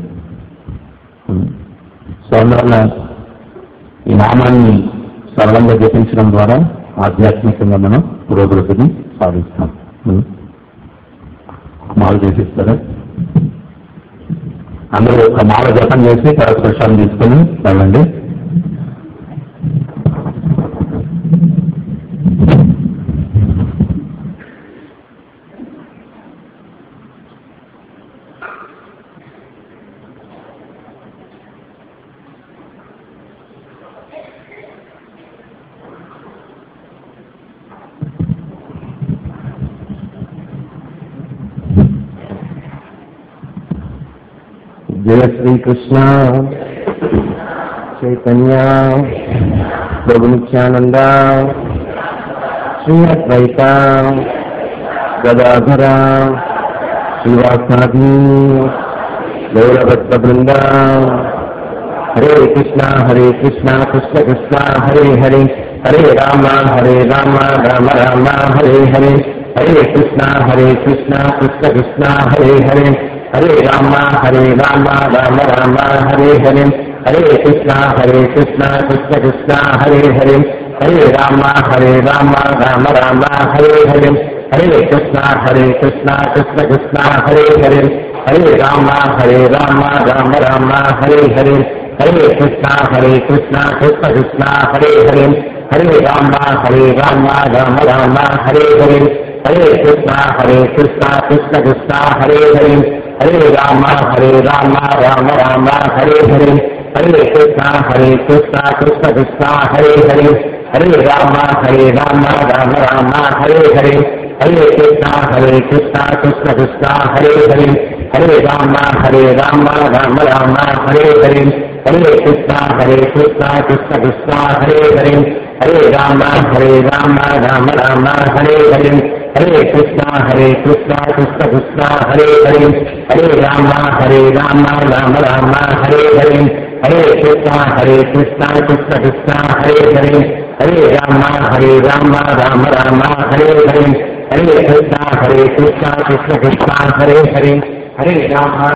సో అందువల్ల ఈ నామాన్ని సరళంగా జపించడం ద్వారా ఆధ్యాత్మికంగా మనం పురోగతిని సాధిస్తాం ఉం. మాల చేసిస్తారా అందరూ ఒక మాల జపం చేసి తర్వాత ప్రశాంతం తీసుకొని వెళ్ళండి జయ శ్రీకృష్ణ చైతన్య ప్రభు నిత్యానంద శ్రీ అద్వైత గదాధర శ్రీవాసాది గౌరభక్త బృంద హరే కృష్ణ హరే కృష్ణ కృష్ణ కృష్ణ హరే హరే హరే రామ హరే రామ రామ రామ హరే హరే హరే కృష్ణ హరే కృష్ణ కృష్ణ కృష్ణ హరే హరే హరే రామ హరే రామ రామ రామ హరే హరే హరే కృష్ణ హరే కృష్ణ కృష్ణ కృష్ణ హరే హరే హరే రామ హరే రామ రామ రామ హరే హరే హరే కృష్ణ హరే కృష్ణ కృష్ణ కృష్ణ హరే హరే హరే రామ హరే రామ రామ రామ హరే హరే హరే కృష్ణ హరే కృష్ణ కృష్ణ కృష్ణ హరే హరే హరే రామ హరే రామ రామ రామ హరే హరే హరే కృష్ణ హరే కృష్ణ కృష్ణ కృష్ణ హరే హరే హరే రామ హరే రామ రామ రామ హరే హరే హరే కృష్ణ హరే కృష్ణ కృష్ణ కృష్ణ హరే హరే హరే రామ హరే రామ రామ రామ హరే హరే హరే కృష్ణ హరే కృష్ణ కృష్ణ కృష్ణ హరే హరే హరే రామ హరే రామ రామ రామ హరే హరే హరే కృష్ణ హరే కృష్ణ కృష్ణ కృష్ణ హరే హరే హరే రామ హరే రామ రామ రామ హరే హరే హరే కృష్ణ హరే కృష్ణ కృష్ణ కృష్ణ హరే హరే హరే రామ హరే రామ రామ రామ హరే హరే హరే కృష్ణ హరే కృష్ణ కృష్ణ కృష్ణ హరే హరే హరే రామ హరే రామ రామ రామ హరే హరే హరే కృష్ణ హరే కృష్ణ కృష్ణ కృష్ణ హరే హరే హరే రామ